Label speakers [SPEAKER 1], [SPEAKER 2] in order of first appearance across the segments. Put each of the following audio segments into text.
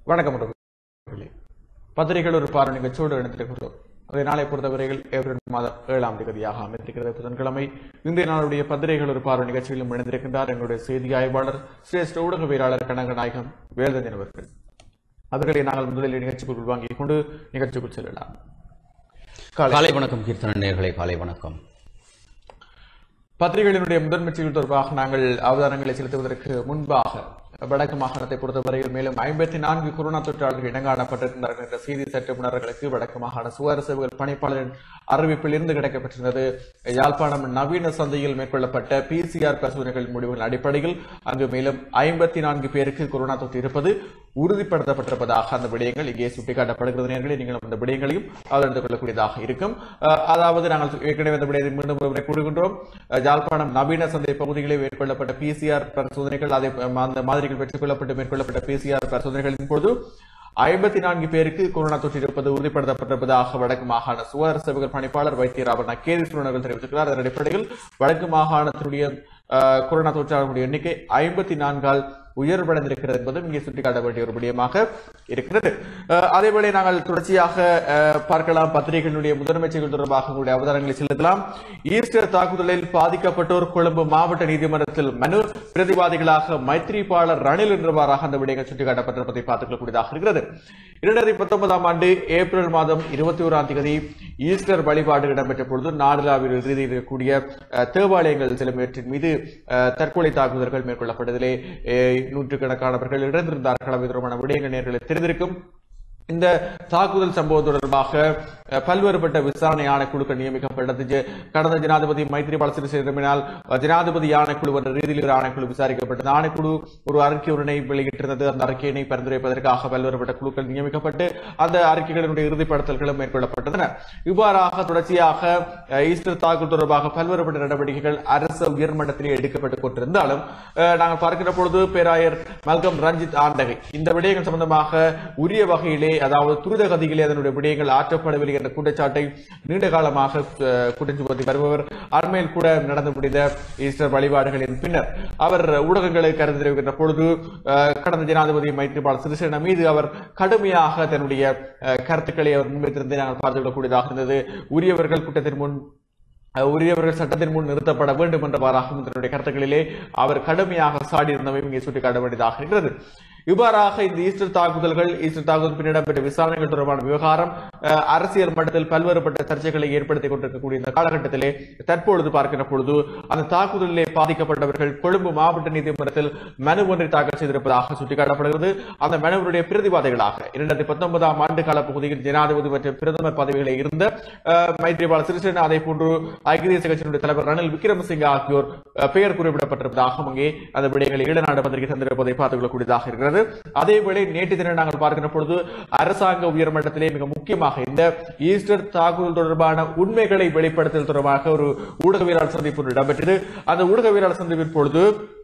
[SPEAKER 1] வணக்கம் உறவுகளே. பத்திரிகைகள் ஒரு பார்வை நிகழ்ச்சியோடு இணைந்திருக்கிறோம் அதை நாளை பொறுத்தவரையில் ஏப்ரல் மாதம் ஏழாம் தேதியாக அமைந்திருக்கிறது புதன்கிழமை இன்றைய நாளுடைய பத்திரிகைகள் ஒரு பார்வை நிகழ்ச்சியிலும் இணைந்திருக்கின்றார் எங்களுடைய செய்தி ஆய்வாளர் சிரேஷ்ட ஊடகவியலாளர் கனகநாயகம் வேல்தஞ்சன் அவர்கள் அவர்களை நாங்கள் முதலில் நிகழ்ச்சிக்குள் உள்வாங்கிக் கொண்டு நிகழ்ச்சிக்குள் செல்லலாம் காலை
[SPEAKER 2] காலை வணக்கம் கீர்த்தன நேர்களே காலை வணக்கம்
[SPEAKER 1] பத்திரிகைகளினுடைய முதன்மை செய்தி தொடர்பாக நாங்கள் அவதானங்களை செலுத்துவதற்கு முன்பாக வடக்கு மாகாணத்தை பொறுத்தவரையில் மேலும் ஐம்பத்தி நான்கு கொரோனா தொற்றாளர்கள் இனங்காணப்பட்டிருந்தார்கள் என்ற செய்தி சற்று முன்னர்களுக்கு வடக்கு மாகாண சுகாதார சேவைகள் பணிப்பாளரின் அறிவிப்பில் இருந்து கிடைக்கப்பட்டிருந்தது யாழ்ப்பாணம் நவீன சந்தையில் மேற்கொள்ளப்பட்ட பிசிஆர் பரிசோதனைகள் முடிவுகள் அடிப்படையில் அங்கு மேலும் ஐம்பத்தி நான்கு பேருக்கு கொரோனா தொற்று இருப்பது உறுதிப்படுத்தப்பட்டிருப்பதாக அந்த விடயங்கள் இங்கே சுட்டிக்காட்டப்படுகிறது நேர்களே நீங்கள் அந்த விடயங்களையும் அறிந்து கொள்ளக்கூடியதாக இருக்கும் அஹ், அதாவது நாங்கள் ஏற்கனவே அந்த விடயத்தை மீண்டும் ஒருமுறை கூறுகின்றோம் அஹ், யாழ்ப்பாணம் நவீன சந்தை பகுதிகளில் மேற்கொள்ளப்பட்ட பிசிஆர் பரிசோதனைகள் அதே அந்த மாதிரிகள் பெற்றுக் கொள்ளப்பட்டு மேற்கொள்ளப்பட்ட பிசிஆர் பரிசோதனைகளின் போது ஐம்பத்தி நான்கு பேருக்கு கொரோனா தொற்று இருப்பது உறுதிப்படுத்தப்பட்டிருப்பதாக வடக்கு மாகாண சுகாதார சேவைகள் பணிப்பாளர் வைத்தியர் அவர் கேதி சுருணர்கள் தெரிவித்திருக்கிறார் அதன் அடிப்படையில் வடக்கு மாகாணத்தினுடைய அஹ், கொரோனா தொற்றாளர்களுடைய எண்ணிக்கை ஐம்பத்தி நான்கால் உயர்வடைந்திருக்கிறது என்பதும் இங்கே சுட்டிக்காட்ட வேண்டிய ஒரு விடயமாக இருக்கிறது அஹ், அதேவேளை நாங்கள் தொடர்ச்சியாக அஹ், பார்க்கலாம் பத்திரிகைகளுடைய முதன்மை செய்திகள் தொடர்பாக உங்களுடைய அவதாரங்களை செலுத்தலாம் ஈஸ்டர் தாக்குதலில் பாதிக்கப்பட்டோர் கொழும்பு மாவட்ட நீதிமன்றத்தில் மனு பிரதிவாதிகளாக மைத்ரிபாளர் ரணில் என்றவாறாக அந்த விடயங்கள் சுட்டிக்காட்டப்பட்டிருப்பதை பார்த்துக் கொள்ளக்கூடியதாக இருக்கிறது இரண்டாயிரத்தி பத்தொன்பதாம் ஆண்டு ஏப்ரல் மாதம் இருபத்தி ஓராம் தேதி ஈஸ்டர் வழிபாடு இடம்பெற்ற பொழுது நாடுலாவில் ரீதியில் இருக்கக்கூடிய அஹ், தேவாலயங்கள் சிலவற்றின் மீது அஹ், தற்கொலை தாக்குதல்கள் மேற்கொள்ளப்பட்டதிலே அஹ், நூற்றுக்கணக்கானவர்கள் இழந்திருந்தார்கள் அவை தொடர்பான விடயங்கள் நேர்களை தெரிந்திருக்கும் இந்த தாக்குதல் சம்பவம் தொடர்பாக அஹ், பல்வேறுபட்ட விசாரணை ஆணைக்குழுக்கள் நியமிக்கப்பட்டது ஜ- கடந்த ஜனாதிபதி மைத்ரிபால சிறிசேனவினால் ஜனாதிபதி ஆணைக்குழு என்ற ரீதியில் ஒரு ஆணைக்குழு விசாரிக்கப்பட்டது ஆணைக்குழு ஒரு அறிக்கை ஒன்றை வெளியிட்டிருந்தது அந்த அறிக்கையினை பரிந்துரைப்பதற்காக பல்வேறுபட்ட குழுக்கள் நியமிக்கப்பட்டு அந்த அறிக்கைகளினுடைய இறுதிப்படுத்தல்களும் மேற்கொள்ளப்பட்டன இவ்வாறாக தொடர்ச்சியாக அஹ், ஈஸ்டர் தாக்குதல் தொடர்பாக பல்வேறுபட்ட நடவடிக்கைகள் அரசு உயர்மட்டத்திலே எடுக்கப்பட்டுக் கொண்டிருந்தாலும் அஹ், நாங்கள் பார்க்கிற பொழுது பேராயர் மல்கம் ரஞ்சித் ஆண்டகை இந்த விடயங்கள் சம்பந்தமாக உரிய வகையிலே அதாவது துரித கதியிலே அதனுடைய விடயங்கள் ஆற்றப்படவில்லை என்ற குற்றச்சாட்டை நீண்ட காலமாக அஹ், குற்றம் சுமத்தி வருபவர் அண்மையில் கூட நடந்து முடிந்த ஈஸ்டர் வழிபாடுகளின் பின்னர் அவர் ஊடகங்களை கருத்து தெரிவிக்கின்ற பொழுது அஹ், கடந்த ஜனாதிபதி மைத்ரிபால சிறிசேன மீது அவர் கடுமையாக தன்னுடைய அஹ், கருத்துக்களை அவர் முன்வைத்திருந்ததை நாங்கள் பார்த்துவிடக்கூடியதாக இருந்தது உரியவர்கள் குற்றத்தின் முன் அஹ் உரியவர்கள் சட்டத்தின் முன் நிறுத்தப்பட வேண்டும் என்றவாறாகவும் தன்னுடைய கருத்துக்களிலே அவர் கடுமையாக சாடியிருந்தமையும் இங்கே சுட்டிக்காட்ட வேண்டியதாக இருக்கிறது இவ்வாறாக இந்த ஈஸ்டர் தாக்குதல்கள் ஈஸ்டர் தாக்குதல் பின் இடம்பெற்ற விசாரணைகள் தொடர்பான விவகாரம் அஹ், அரசியல் மட்டத்தில் பல்வேறுபட்ட சர்ச்சைகளை ஏற்படுத்திக் கொண்டிருக்கக்கூடிய இந்த காலகட்டத்திலே தற்பொழுது பார்க்கிற பொழுது அந்த தாக்குதலிலே பாதிக்கப்பட்டவர்கள் கொழும்பு மாவட்ட நீதிமன்றத்தில் மனு ஒன்றை தாக்கல் செய்திருப்பதாக சுட்டிக்காட்டப்படுகிறது அந்த மனுவினுடைய பிரதிவாதிகளாக இரண்டாயிரத்தி பத்தொன்பதாம் ஆண்டு கால பகுதியில் ஜனாதிபதி மற்றும் பிரதமர் பதவிகளை இருந்த அஹ், மைத்ரிபால சிறிசேனா அதே போன்று ஐக்கிய தேசிய கட்சியினுடைய தலைவர் ரணில் விக்ரமசிங்க ஆகியோர் அஹ், பெயர் குறிப்பிடப்பட்டிருப்பதாகவும் அங்கே அந்த விடயங்களை ஈழநாடு பத்திரிகை தந்திருப்பதை பார்த்துக் கொள்ளக்கூடியதாக இருக்கிறது அதேவேளை நேற்று தினம் நாங்கள் பார்க்கிற பொழுது அரசாங்க உயர்மட்டத்திலே மிக முக்கியமாக இந்த ஈஸ்டர் தாக்குதல் தொடர்பான உண்மைகளை வெளிப்படுத்தல் தொடர்பாக ஒரு ஊடகவியலாளர் சந்திப்பு ஒன்று இடம்பெற்றது அந்த ஊடகவியலாளர் சந்திப்பின் பொழுது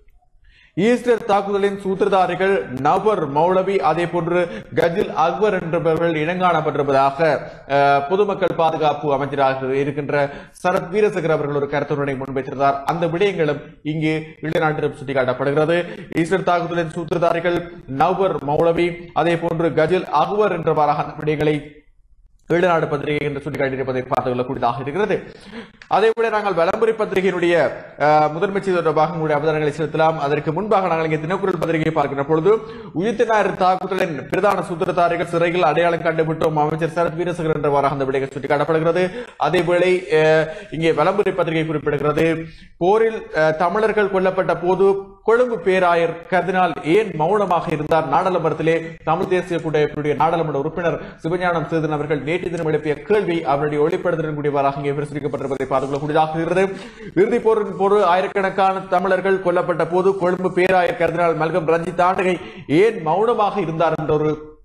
[SPEAKER 1] ஈஸ்டர் தாக்குதலின் சூத்திரதாரிகள் நபர் மௌலவி அதே போன்று கஜில் அக்பர் என்பவர்கள் இனங்காணப்பட்டிருப்பதாக அஹ், பொதுமக்கள் பாதுகாப்பு அமைச்சராக இருக்கின்ற சரத் வீரசேகர் அவர்கள் ஒரு கருத்துரை முன்வைத்திருந்தார் அந்த விடயங்களும் இங்கு இளைநாட்டிலும் சுட்டிக்காட்டப்படுகிறது ஈஸ்டர் தாக்குதலின் சூத்திரதாரிகள் நபர் மௌலவி அதே போன்று கஜில் அக்பர் என்றவாறாக அந்த விடயங்களை ஈழநாடு பத்திரிகை என்று சுட்டிக்காட்டியிருப்பதை பார்த்துக் கொள்ளக்கூடியதாக இருக்கிறது அதேபோல நாங்கள் வலம்புரி பத்திரிகையினுடைய அஹ், முதன்மை செய்தி தொடர்பாக உங்களுடைய அவதாரங்களை செலுத்தலாம் அதற்கு முன்பாக நாங்கள் இங்கே தினக்குரல் பத்திரிகையை பார்க்கிற பொழுது உயிர்த்தினார் தாக்குதலின் பிரதான சூத்திரதாரிகள் சிறையில் அடையாளம் கண்டுவிட்டோம் அமைச்சர் சரத் வீரசேகர் என்றவாறாக அந்த விடயங்கள் சுட்டிக்காட்டப்படுகிறது அதேவேளை அஹ், இங்கே வலம்புரி பத்திரிகை குறிப்பிடுகிறது போரில் அஹ், தமிழர்கள் கொல்லப்பட்ட போது கொழும்பு பேராயர் கர்தினால் ஏன் மௌனமாக இருந்தார் நாடாளுமன்றத்திலே தமிழ் தேசிய கூட்டமைப்பினுடைய நாடாளுமன்ற உறுப்பினர் சிவஞானம் சேதன் அவர்கள் நேற்று தினம் எழுப்பிய கேள்வி அவருடைய ஒளிப்படுத்தலின் கூடியவாறாக இங்கே பிரசுரிக்கப்பட்டிருப்பதை பார்த்துக் கொள்ளக்கூடியதாக இருக்கிறது இறுதிப் போரின் போது ஆயிரக்கணக்கான தமிழர்கள் கொல்லப்பட்ட போது கொழும்பு பேராயர் கர்தினால் மல்கம் ரஞ்சித் ஆண்டகை ஏன் மௌனமாக இருந்தார் என்ற ஒரு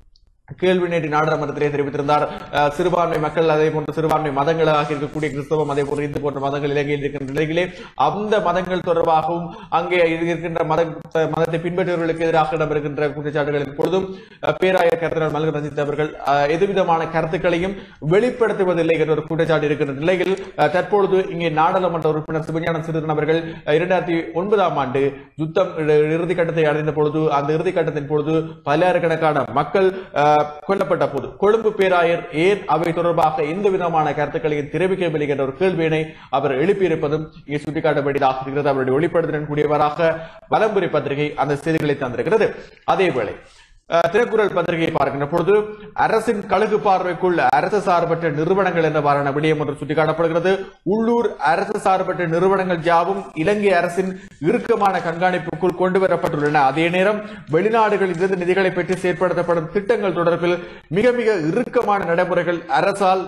[SPEAKER 1] கேள்வி நேற்று நாடாளுமன்றத்திலே தெரிவித்திருந்தார் அஹ், சிறுபான்மை மக்கள் அதே போன்ற சிறுபான்மை மதங்களாக இருக்கக்கூடிய கிறிஸ்தவம் அதே போன்ற இந்து போன்ற மதங்கள் இலங்கையில் இருக்கின்ற நிலையிலே அந்த மதங்கள் தொடர்பாகவும் அங்கே இருக்கின்ற மத மதத்தை பின்பற்றுபவர்களுக்கு எதிராக இடம்பெறுகின்ற குற்றச்சாட்டுகளின் பொழுதும் அஹ், பேராயர் கருத்தினர் மல்க ரஞ்சித் அவர்கள் அஹ், எதுவிதமான கருத்துக்களையும் வெளிப்படுத்துவதில்லை என்ற ஒரு குற்றச்சாட்டு இருக்கின்ற நிலையில் அஹ், தற்பொழுது இங்கே நாடாளுமன்ற உறுப்பினர் சிவஞானம் சிறிதரன் அவர்கள் அஹ், இரண்டாயிரத்தி ஒன்பதாம் ஆண்டு யுத்தம் இறு- இறுதிக்கட்டத்தை அடைந்த பொழுது அந்த இறுதிக்கட்டத்தின் பொழுது பல்லாயிரக்கணக்கான மக்கள் அஹ், கொல்லப்பட்ட போது கொழும்பு பேராயர் ஏன் அவை தொடர்பாக எந்த விதமான கருத்துக்களையும் தெரிவிக்கவில்லை என்ற ஒரு கேள்வியினை அவர் எழுப்பியிருப்பதும் இங்கே சுட்டிக்காட்டப்பட்டதாக இருக்கிறது அவருடைய வெளிப்படுத்தின கூடியவராக வலம்புரி பத்திரிகை அந்த செய்திகளை தந்திருக்கிறது அதேவேளை அஹ், திருக்குறள் பத்திரிகையை பார்க்கின்ற பொழுது அரசின் கழுகு பார்வைக்குள் அரசு சார்பற்ற நிறுவனங்கள் என்ற வாரான விடயம் ஒன்று சுட்டிக்காட்டப்படுகிறது உள்ளூர் அரசு சார்பற்ற நிறுவனங்கள் யாவும் இலங்கை அரசின் இறுக்கமான கண்காணிப்புக்குள் கொண்டு வரப்பட்டுள்ளன அதே நேரம் வெளிநாடுகளில் இருந்து நிதிகளை பெற்று செயற்படுத்தப்படும் திட்டங்கள் தொடர்பில் மிக மிக இறுக்கமான நடைமுறைகள் அரசால்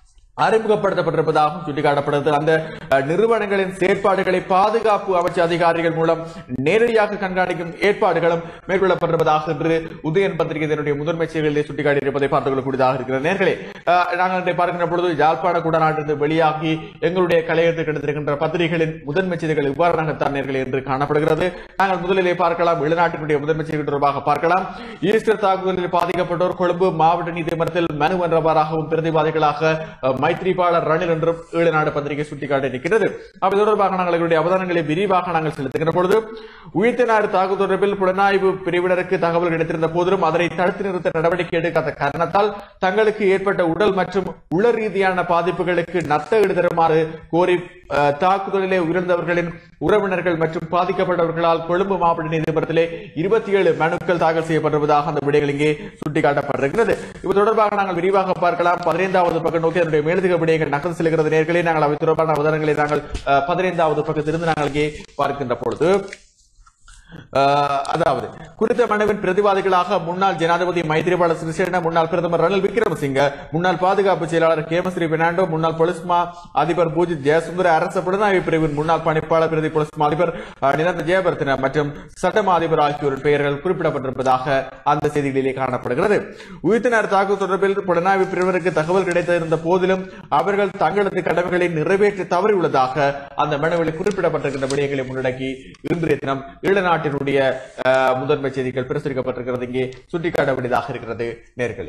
[SPEAKER 1] அறிமுகப்படுத்தப்பட்டிருப்பதாகவும் சுட்டிக்காட்டப்படுகிறது அந்த அஹ், நிறுவனங்களின் செயற்பாடுகளை பாதுகாப்பு அமைச்சு அதிகாரிகள் மூலம் நேரடியாக கண்காணிக்கும் ஏற்பாடுகளும் மேற்கொள்ளப்பட்டிருப்பதாக என்று உதயன் பத்திரிகை இதனுடைய முதன்மை செய்திகளிலே சுட்டிக்காட்டியிருப்பதை பார்த்துக் கொள்ளக்கூடியதாக இருக்கிறது நேர்களே நாங்கள் இன்றை பார்க்கின்ற பொழுது யாழ்ப்பாண குடநாட்டிலிருந்து வெளியாகி எங்களுடைய கலையத்துக்கு எடுத்திருக்கின்ற பத்திரிகைகளின் முதன்மை செய்திகள் இவ்வாறாகத்தான் நேர்களே என்று காணப்படுகிறது நாங்கள் முதலிலே பார்க்கலாம் வெளிநாட்டினுடைய முதன்மை செய்திகள் தொடர்பாக பார்க்கலாம் ஈஸ்டர் தாக்குதலில் பாதிக்கப்பட்டோர் கொழும்பு மாவட்ட நீதிமன்றத்தில் மனு வென்றவராகவும் பிரதிவாதிகளாக அஹ், மைத்ரிபாலர் ரணில் என்றும் ஈழநாடு பத்திரிகை சுட்டிக்காட்டி நிற்கிறது அப்ப தொடர்பாக நாங்கள் எங்களுடைய அவதானங்களை விரிவாக நாங்கள் செலுத்துகின்ற பொழுது உயிர்த்தினார் தாக்குதல் தொடர்பில் புலனாய்வு பிரிவினருக்கு தகவல் கிடைத்திருந்த போதிலும் அதனை தடுத்து நிறுத்த நடவடிக்கை எடுக்காத காரணத்தால் தங்களுக்கு ஏற்பட்ட உடல் மற்றும் உள ரீதியான பாதிப்புகளுக்கு நத்த ஈடு தருமாறு கோரி அஹ், தாக்குதலிலே உயிரிழந்தவர்களின் உறவினர்கள் மற்றும் பாதிக்கப்பட்டவர்களால் கொழும்பு மாவட்ட நீதிமன்றத்திலே இருபத்தி ஏழு மனுக்கள் தாக்கல் செய்யப்பட்டிருப்பதாக அந்த விடைகள் இங்கே சுட்டிக்காட்டப்பட்டிருக்கிறது இது தொடர்பாக நாங்கள் விரிவாக பார்க்கலாம் பதினைந்தாவது பக்கம் நோக்கி அதனுடைய மேலதிக விடயங்கள் நகர்ந்து செல்கிறது நேர்களே நாங்கள் அவை தொடர்பான அவதானங்களை நாங்கள் அஹ், பதினைந்தாவது பக்கத்திலிருந்து நாங்கள் இங்கே பார்க்கின்ற பொழுது அஹ், அதாவது குறித்த மனுவின் பிரதிவாதிகளாக முன்னாள் ஜனாதிபதி மைத்ரிபால சிறிசேன முன்னாள் பிரதமர் ரணில் விக்ரமசிங்க முன்னாள் பாதுகாப்பு செயலாளர் கேமஸ்ரீ பெர்னாண்டோ முன்னாள் பொலிஸ்மா அதிபர் பூஜித் ஜெயசுந்தர அரச புலனாய்வு பிரிவின் முன்னாள் பணிப்பாளர் பிரதி பொலிஸ்மா அதிபர் அஹ், நிரந்த ஜெயவர்த்தன மற்றும் சட்டமா அதிபர் ஆகியோரின் பெயர்கள் குறிப்பிடப்பட்டிருப்பதாக அந்த செய்திகளிலே காணப்படுகிறது உயிர்த்தினர் தாக்குதல் தொடர்பில் புலனாய்வு பிரிவினருக்கு தகவல் கிடைத்திருந்த போதிலும் அவர்கள் தங்களது கடமைகளை நிறைவேற்ற தவறியுள்ளதாக அந்த மனுவில் குறிப்பிடப்பட்டிருக்கின்ற விடயங்களை முன்னடக்கி இன்றைய தினம் ஈழநாட்டினுடைய அஹ், முதன்மை செய்திகள் பிரசுரிக்கப்பட்டிருக்கிறது இங்கே சுட்டிக்காட்ட வேண்டியதாக இருக்கிறது நேர்களே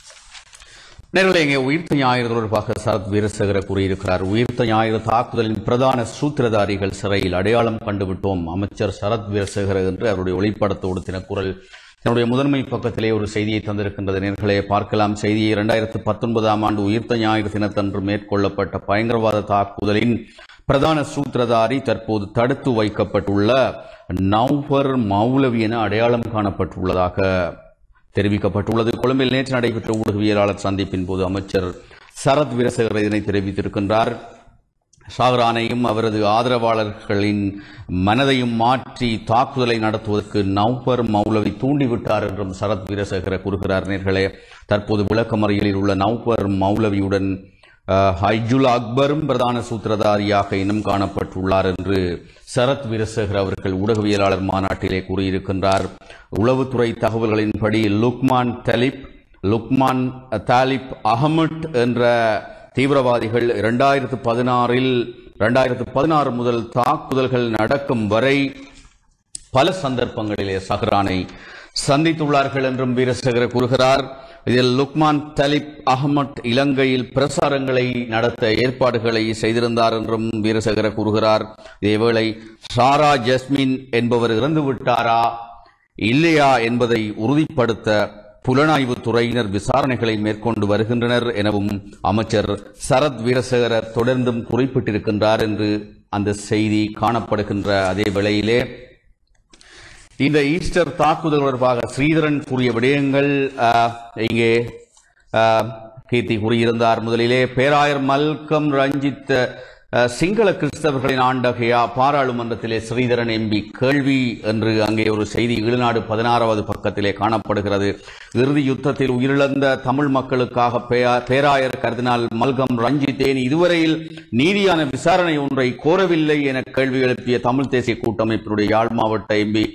[SPEAKER 2] நேர்களை இங்கே உயிர்த்த ஞாயிறு தொடர்பாக சரத் வீரசேகர கூறியிருக்கிறார் உயிர்த்த ஞாயிறு தாக்குதலின் பிரதான சூத்திரதாரிகள் சிறையில் அடையாளம் கண்டுவிட்டோம் அமைச்சர் சரத் வீரசேகர என்று அவருடைய ஒளிப்படத்தோடு தினக்குரல் தன்னுடைய முதன்மை பக்கத்திலே ஒரு செய்தியை தந்திருக்கின்றது நேர்களே பார்க்கலாம் செய்தியை இரண்டாயிரத்து பத்தொன்பதாம் ஆண்டு உயிர்த்த ஞாயிறு தினத்தன்று மேற்கொள்ளப்பட்ட பயங்கரவாத தாக்குதலின் பிரதான சூத்திரதாரி தற்போது தடுத்து வைக்கப்பட்டுள்ள நௌஃபர் மௌலவி என அடையாளம் காணப்பட்டுள்ளதாக தெரிவிக்கப்பட்டுள்ளது கொழும்பில் நேற்று நடைபெற்ற ஊடகவியலாளர் சந்திப்பின் போது அமைச்சர் சரத் வீரசேகர் இதனை தெரிவித்திருக்கின்றார் ஷாஹ்ரானையும் அவரது ஆதரவாளர்களின் மனதையும் மாற்றி தாக்குதலை நடத்துவதற்கு நௌபர் மௌலவி தூண்டிவிட்டார் என்றும் சரத் வீரசேகர கூறுகிறார் நேர்களே தற்போது விளக்கமறியலில் உள்ள நௌபர் மௌலவியுடன் அஹ், ஹைஜுல் அக்பரும் பிரதான சூத்திரதாரியாக இனம் காணப்பட்டுள்ளார் என்று சரத் வீரசேகர் அவர்கள் ஊடகவியலாளர் மாநாட்டிலே கூறியிருக்கின்றார் உளவுத்துறை தகவல்களின்படி லுக்மான் தலிப் லுக்மான் தாலிப் அகமட் என்ற தீவிரவாதிகள் இரண்டாயிரத்து பதினாறில் இரண்டாயிரத்து பதினாறு முதல் தாக்குதல்கள் நடக்கும் வரை பல சந்தர்ப்பங்களிலே சஹ்ரானை சந்தித்துள்ளார்கள் என்றும் வீரசேகர கூறுகிறார் இதில் லுக்மான் தலிப் அகமட் இலங்கையில் பிரசாரங்களை நடத்த ஏற்பாடுகளை செய்திருந்தார் என்றும் வீரசேகர கூறுகிறார் இதேவேளை சாரா ஜஸ்மின் என்பவர் இறந்து விட்டாரா இல்லையா என்பதை உறுதிப்படுத்த புலனாய்வு துறையினர் விசாரணைகளை மேற்கொண்டு வருகின்றனர் எனவும் அமைச்சர் சரத் வீரசேகர தொடர்ந்தும் குறிப்பிட்டிருக்கின்றார் என்று அந்த செய்தி காணப்படுகின்ற அதே வேளையிலே இந்த ஈஸ்டர் தாக்குதல் தொடர்பாக ஸ்ரீதரன் கூறிய விடயங்கள் அஹ், இங்கே அஹ், கீர்த்தி கூறியிருந்தார் முதலிலே பேராயர் மல்கம் ரஞ்சித் அஹ், சிங்கள கிறிஸ்தவர்களின் ஆண்டகையா பாராளுமன்றத்திலே ஸ்ரீதரன் எம்பி கேள்வி என்று அங்கே ஒரு செய்தி ஈழ்நாடு பதினாறாவது பக்கத்திலே காணப்படுகிறது இறுதி யுத்தத்தில் உயிரிழந்த தமிழ் மக்களுக்காக பேயா- பேராயர் கர்தினால் மல்கம் ரஞ்சித் ஏன் இதுவரையில் நீதியான விசாரணை ஒன்றை கோரவில்லை என கேள்வி எழுப்பிய தமிழ் தேசிய கூட்டமைப்பினுடைய யாழ் மாவட்ட எம்பி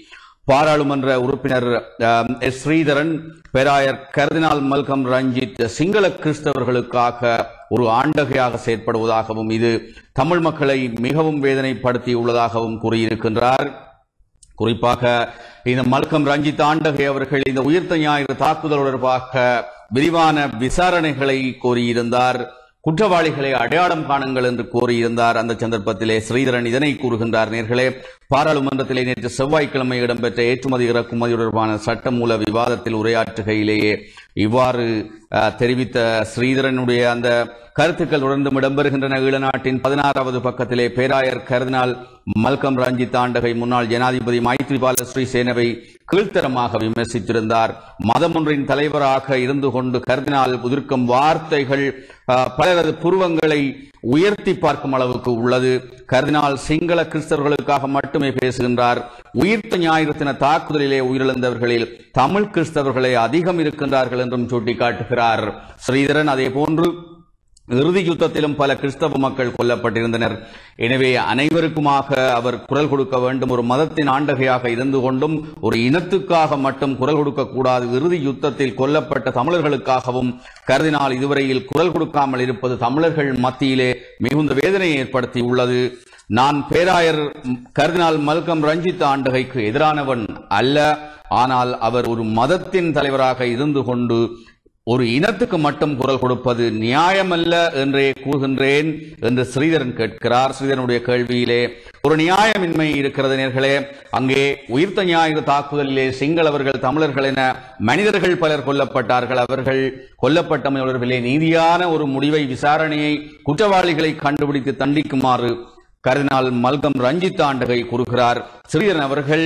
[SPEAKER 2] பாராளுமன்ற உறுப்பினர் அஹ், எஸ். ஸ்ரீதரன் பேராயர் கர்தினால் மல்கம் ரஞ்சித் சிங்கள கிறிஸ்தவர்களுக்காக ஒரு ஆண்டகையாக செயற்படுவதாகவும் இது தமிழ் மக்களை மிகவும் வேதனைப்படுத்தியுள்ளதாகவும் கூறியிருக்கின்றார் குறிப்பாக இந்த மல்கம் ரஞ்சித் ஆண்டகை அவர்கள் இந்த உயிர்த்த ஞாயிறு தாக்குதல் தொடர்பாக விரிவான விசாரணைகளை கோரியிருந்தார் குற்றவாளிகளை அடையாளம் காணுங்கள் என்று கோரியிருந்தார் அந்த சந்தர்ப்பத்திலே ஸ்ரீதரன் இதனை கூறுகின்றார் நேர்களே பாராளுமன்றத்திலே நேற்று செவ்வாய்க்கிழமை இடம்பெற்ற ஏற்றுமதி இறக்குமதி தொடர்பான சட்டமூல விவாதத்தில் உரையாற்றுகையிலேயே இவ்வாறு அஹ், தெரிவித்த ஸ்ரீதரனுடைய அந்த கருத்துக்கள் தொடர்ந்தும் இடம்பெறுகின்றன ஈழநாட்டின் பதினாறாவது பக்கத்திலே பேராயர் கருதினால் மல்கம் ரஞ்சித் ஆண்டகை முன்னாள் ஜனாதிபதி மைத்ரிபால ஸ்ரீசேனவை கீழ்த்தரமாக விமர்சித்திருந்தார் மதம் ஒன்றின் தலைவராக இருந்து கொண்டு கருதினால் உதிர்க்கும் வார்த்தைகள் அஹ், பலரது புருவங்களை உயர்த்தி பார்க்கும் அளவுக்கு உள்ளது கர்தினால் சிங்கள கிறிஸ்தவர்களுக்காக மட்டுமே பேசுகின்றார் உயிர்த்த ஞாயிறு தின தாக்குதலிலே உயிரிழந்தவர்களில் தமிழ் கிறிஸ்தவர்களே அதிகம் இருக்கின்றார்கள் என்றும் சுட்டிக்காட்டுகிறார் ஸ்ரீதரன் அதே போன்று இறுதி யுத்தத்திலும் பல கிறிஸ்தவ மக்கள் கொல்லப்பட்டிருந்தனர் எனவே அனைவருக்குமாக அவர் குரல் கொடுக்க வேண்டும் ஒரு மதத்தின் ஆண்டகையாக இருந்து கொண்டும் ஒரு இனத்துக்காக மட்டும் குரல் கொடுக்க கூடாது இறுதி யுத்தத்தில் கொல்லப்பட்ட தமிழர்களுக்காகவும் கருதினால் இதுவரையில் குரல் கொடுக்காமல் இருப்பது தமிழர்கள் மத்தியிலே மிகுந்த வேதனையை ஏற்படுத்தி உள்ளது நான் பேராயர் கர்தினால் மல்கம் ரஞ்சித் ஆண்டகைக்கு எதிரானவன் அல்ல ஆனால் அவர் ஒரு மதத்தின் தலைவராக இருந்து கொண்டு ஒரு இனத்துக்கு மட்டும் குரல் கொடுப்பது நியாயமல்ல என்றே கூறுகின்றேன் என்று ஸ்ரீதரன் கேட்கிறார் ஸ்ரீதரனுடைய கேள்வியிலே ஒரு நியாயமின்மை இருக்கிறது நேர்களே அங்கே உயிர்த்த ஞாயிறு தாக்குதலிலே சிங்களவர்கள் தமிழர்கள் என மனிதர்கள் பலர் கொல்லப்பட்டார்கள் அவர்கள் கொல்லப்பட்டமை தொடர்பிலே நீதியான ஒரு முடிவை விசாரணையை குற்றவாளிகளை கண்டுபிடித்து தண்டிக்குமாறு கர்தினால் மல்கம் ரஞ்சித் ஆண்டகை கூறுகிறார் ஸ்ரீதரன் அவர்கள்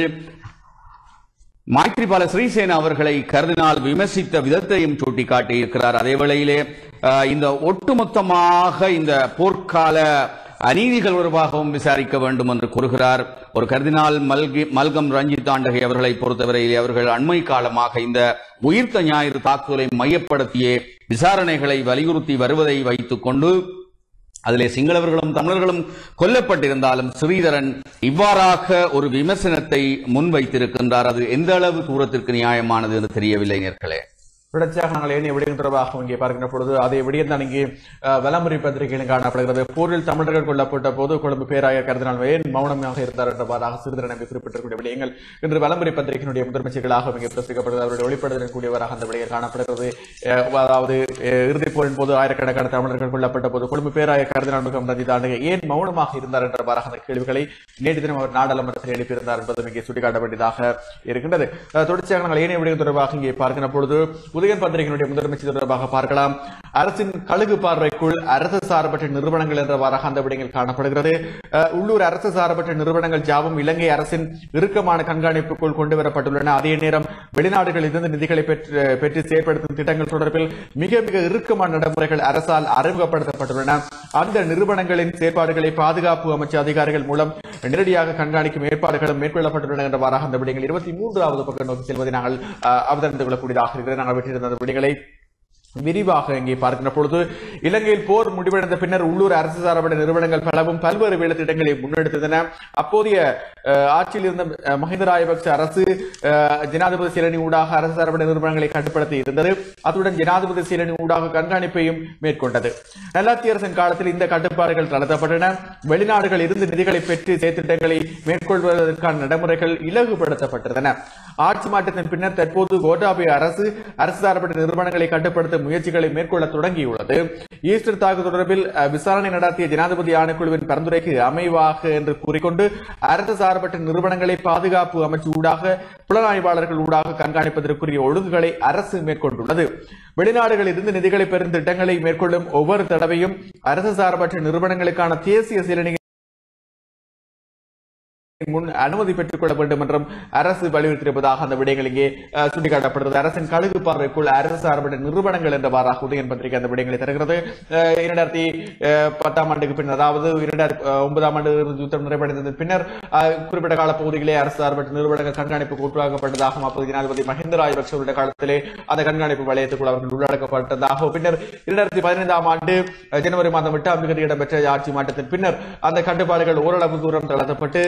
[SPEAKER 2] மைத்ரிபால ஸ்ரீசேன அவர்களை கருதினால் விமர்சித்த விதத்தையும் சுட்டிக்காட்டியிருக்கிறார் அதே வேளையிலே அஹ், இந்த ஒட்டுமொத்தமாக இந்த போர்க்கால அநீதிகள் தொடர்பாகவும் விசாரிக்க வேண்டும் என்று கூறுகிறார் ஒரு கர்தினால் மல்கி மல்கம் ரஞ்சித் ஆண்டகை அவர்களை பொறுத்தவரையிலே அவர்கள் அண்மை காலமாக இந்த உயிர்த்த ஞாயிறு தாக்குதலை மையப்படுத்தியே விசாரணைகளை வலியுறுத்தி வருவதை வைத்துக் கொண்டு அதிலே சிங்களவர்களும் தமிழர்களும் கொல்லப்பட்டிருந்தாலும் ஸ்ரீதரன் இவ்வாறாக ஒரு விமர்சனத்தை முன்வைத்திருக்கின்றார் அது எந்த அளவு தூரத்திற்கு நியாயமானது என்று தெரியவில்லை நேர்களே
[SPEAKER 1] தொடர்ச்சியாக நாங்கள் ஏனைய விடயம் தொடர்பாக இங்கே பார்க்கின்ற பொழுது அதே விடயம் தான் இங்கே அஹ், வலமுறை பத்திரிகையில் காணப்படுகிறது போரில் தமிழர்கள் கொல்லப்பட்ட போது கொழும்பு பேராயர் கருதினால் ஏன் மௌனமாக இருந்தார் என்றவாறாக சிறிதரன் நம்பி குறிப்பிட்டிருக்கூடிய விடயங்கள் இன்று வலமுறை பத்திரிகையினுடைய முதன்மை செய்திகளாக இங்கே பிரசுரிக்கப்படுகிறது அவருடைய வெளிப்படுத்தலின் கூடியவராக அந்த விடயம் காணப்படுகிறது அஹ், அதாவது அஹ், இறுதிப் போரின் போது ஆயிரக்கணக்கான தமிழர்கள் கொல்லப்பட்ட போது கொழும்பு பேராயர் கருதினால் மிகவும் ரஞ்சித் ஆண்டகை ஏன் மௌனமாக இருந்தார் என்றவாறாக அந்த கேள்விகளை நேற்று தினம் அவர் நாடாளுமன்றத்தில் எழுப்பியிருந்தார் என்பதும் இங்கே சுட்டிக்காட்ட வேண்டியதாக இருக்கின்றது அஹ், தொடர்ச்சியாக நாங்கள் ஏனைய விடயம் தொடர்பாக இங்கே பார்க்கின்ற பொழுது உதயன் பத்திரிகையினுடைய முதன்மை செய்தி தொடர்பாக பார்க்கலாம் அரசின் கழுகு பார்வைக்குள் அரசு சார்பற்ற நிறுவனங்கள் என்றவாறாக அந்த விடயங்கள் காணப்படுகிறது அஹ், உள்ளூர் அரசு சார்பற்ற நிறுவனங்கள் யாவும் இலங்கை அரசின் இறுக்கமான கண்காணிப்புக்குள் கொண்டு வரப்பட்டுள்ளன அதே நேரம் வெளிநாடுகளில் இருந்து நிதிகளை பெற்று பெற்று செயற்படுத்தும் திட்டங்கள் தொடர்பில் மிக மிக இறுக்கமான நடைமுறைகள் அரசால் அறிமுகப்படுத்தப்பட்டுள்ளன அந்த நிறுவனங்களின் செயற்பாடுகளை பாதுகாப்பு அமைச்சு அதிகாரிகள் மூலம் நேரடியாக கண்காணிக்கும் ஏற்பாடுகளும் மேற்கொள்ளப்பட்டுள்ளன என்றவாறாக அந்த விடயங்கள் இருபத்தி மூன்றாவது பக்கம் நோக்கி செல்வதை நாங்கள் அஹ், அவதரித்துக் கொள்ளக்கூடியதாக இருக்கிறது நாங்கள் விட்டிருந்த அந்த விடயங்களை விரிவாக இங்கே பார்க்கின்ற பொழுது இலங்கையில் போர் முடிவடைந்த பின்னர் உள்ளூர் அரசு சார்பற்ற நிறுவனங்கள் பலவும் பல்வேறு வேலை திட்டங்களை முன்னெடுத்தன அப்போதைய அஹ், ஆட்சியில் இருந்த அஹ், மஹிந்த ராஜபக்ச அரசு அஹ், ஜனாதிபதி செயலணி ஊடாக அரசு சார்பற்ற நிறுவனங்களை கட்டுப்படுத்தி இருந்தது அத்துடன் ஜனாதிபதி செயலணி ஊடாக கண்காணிப்பையும் மேற்கொண்டது நல்லாட்சி அரசின் காலத்தில் இந்த கட்டுப்பாடுகள் தளர்த்தப்பட்டன வெளிநாடுகளில் இருந்து நிதிகளை பெற்று செயற்திட்டங்களை மேற்கொள்வதற்கான நடைமுறைகள் இலகுபடுத்தப்பட்டிருந்தன ஆட்சி மாற்றத்தின் பின்னர் தற்போது கோட்டாபய அரசு அரசு சார்பற்ற நிறுவனங்களை கட்டுப்படுத்த முயற்சிகளை மேற்கொள்ள தொடங்கியுள்ளது ஈஸ்டர் தாக்கு தொடர்பில் அஹ், விசாரணை நடத்திய ஜனாதிபதி ஆணைக்குழுவின் பரிந்துரைக்கு அமைவாக என்று கூறிக்கொண்டு அரசு சார்பற்ற நிறுவனங்களை பாதுகாப்பு அமைச்சு ஊடாக புலனாய்வாளர்கள் ஊடாக கண்காணிப்பதற்குரிய ஒழுங்குகளை அரசு மேற்கொண்டுள்ளது வெளிநாடுகளில் இருந்து நிதிகளை பெறும் திட்டங்களை மேற்கொள்ளும் ஒவ்வொரு தடவையும் அரசு சார்பற்ற நிறுவனங்களுக்கான தேசிய சீரணிகள் முன் அனுமதி பெற்றுக் கொள்ள வேண்டும் என்றும் அரசு வலியுறுத்தியிருப்பதாக அந்த விடயங்கள் இங்கே அஹ், சுட்டிக்காட்டப்படுகிறது அரசின் கழுகு பார்வைக்குள் அரசு சார்பற்ற நிறுவனங்கள் என்றவாறாக உதயன் பத்திரிகை அந்த விடயங்களை தருகிறது அஹ், இரண்டாயிரத்தி அஹ், பத்தாம் ஆண்டுக்கு பின்னர் அதாவது இரண்டாயிரத்தி அஹ், ஒன்பதாம் ஆண்டு இறுதி யுத்தம் நிறைவடைந்ததன் பின்னர் அஹ், குறிப்பிட்ட கால பகுதிகளே அரசு சார்பற்ற நிறுவனங்கள் கண்காணிப்புக்கு உட்படுத்தப்பட்டதாகவும் அப்போது ஜனாதிபதி மஹிந்த ராஜபக்சவுடைய காலத்திலே அந்த கண்காணிப்பு வலயத்துக்குள் அவர்கள் உள்ளடக்கப்பட்டதாகவும் பின்னர் இரண்டாயிரத்தி பதினைந்தாம் ஆண்டு அஹ், ஜனவரி மாதம் எட்டாம் தேதி இடம்பெற்ற ஆட்சி மாற்றத்தின் பின்னர் அந்த கட்டுப்பாடுகள் ஓரளவு தூரம் தளர்த்தப்பட்டு அஹ்,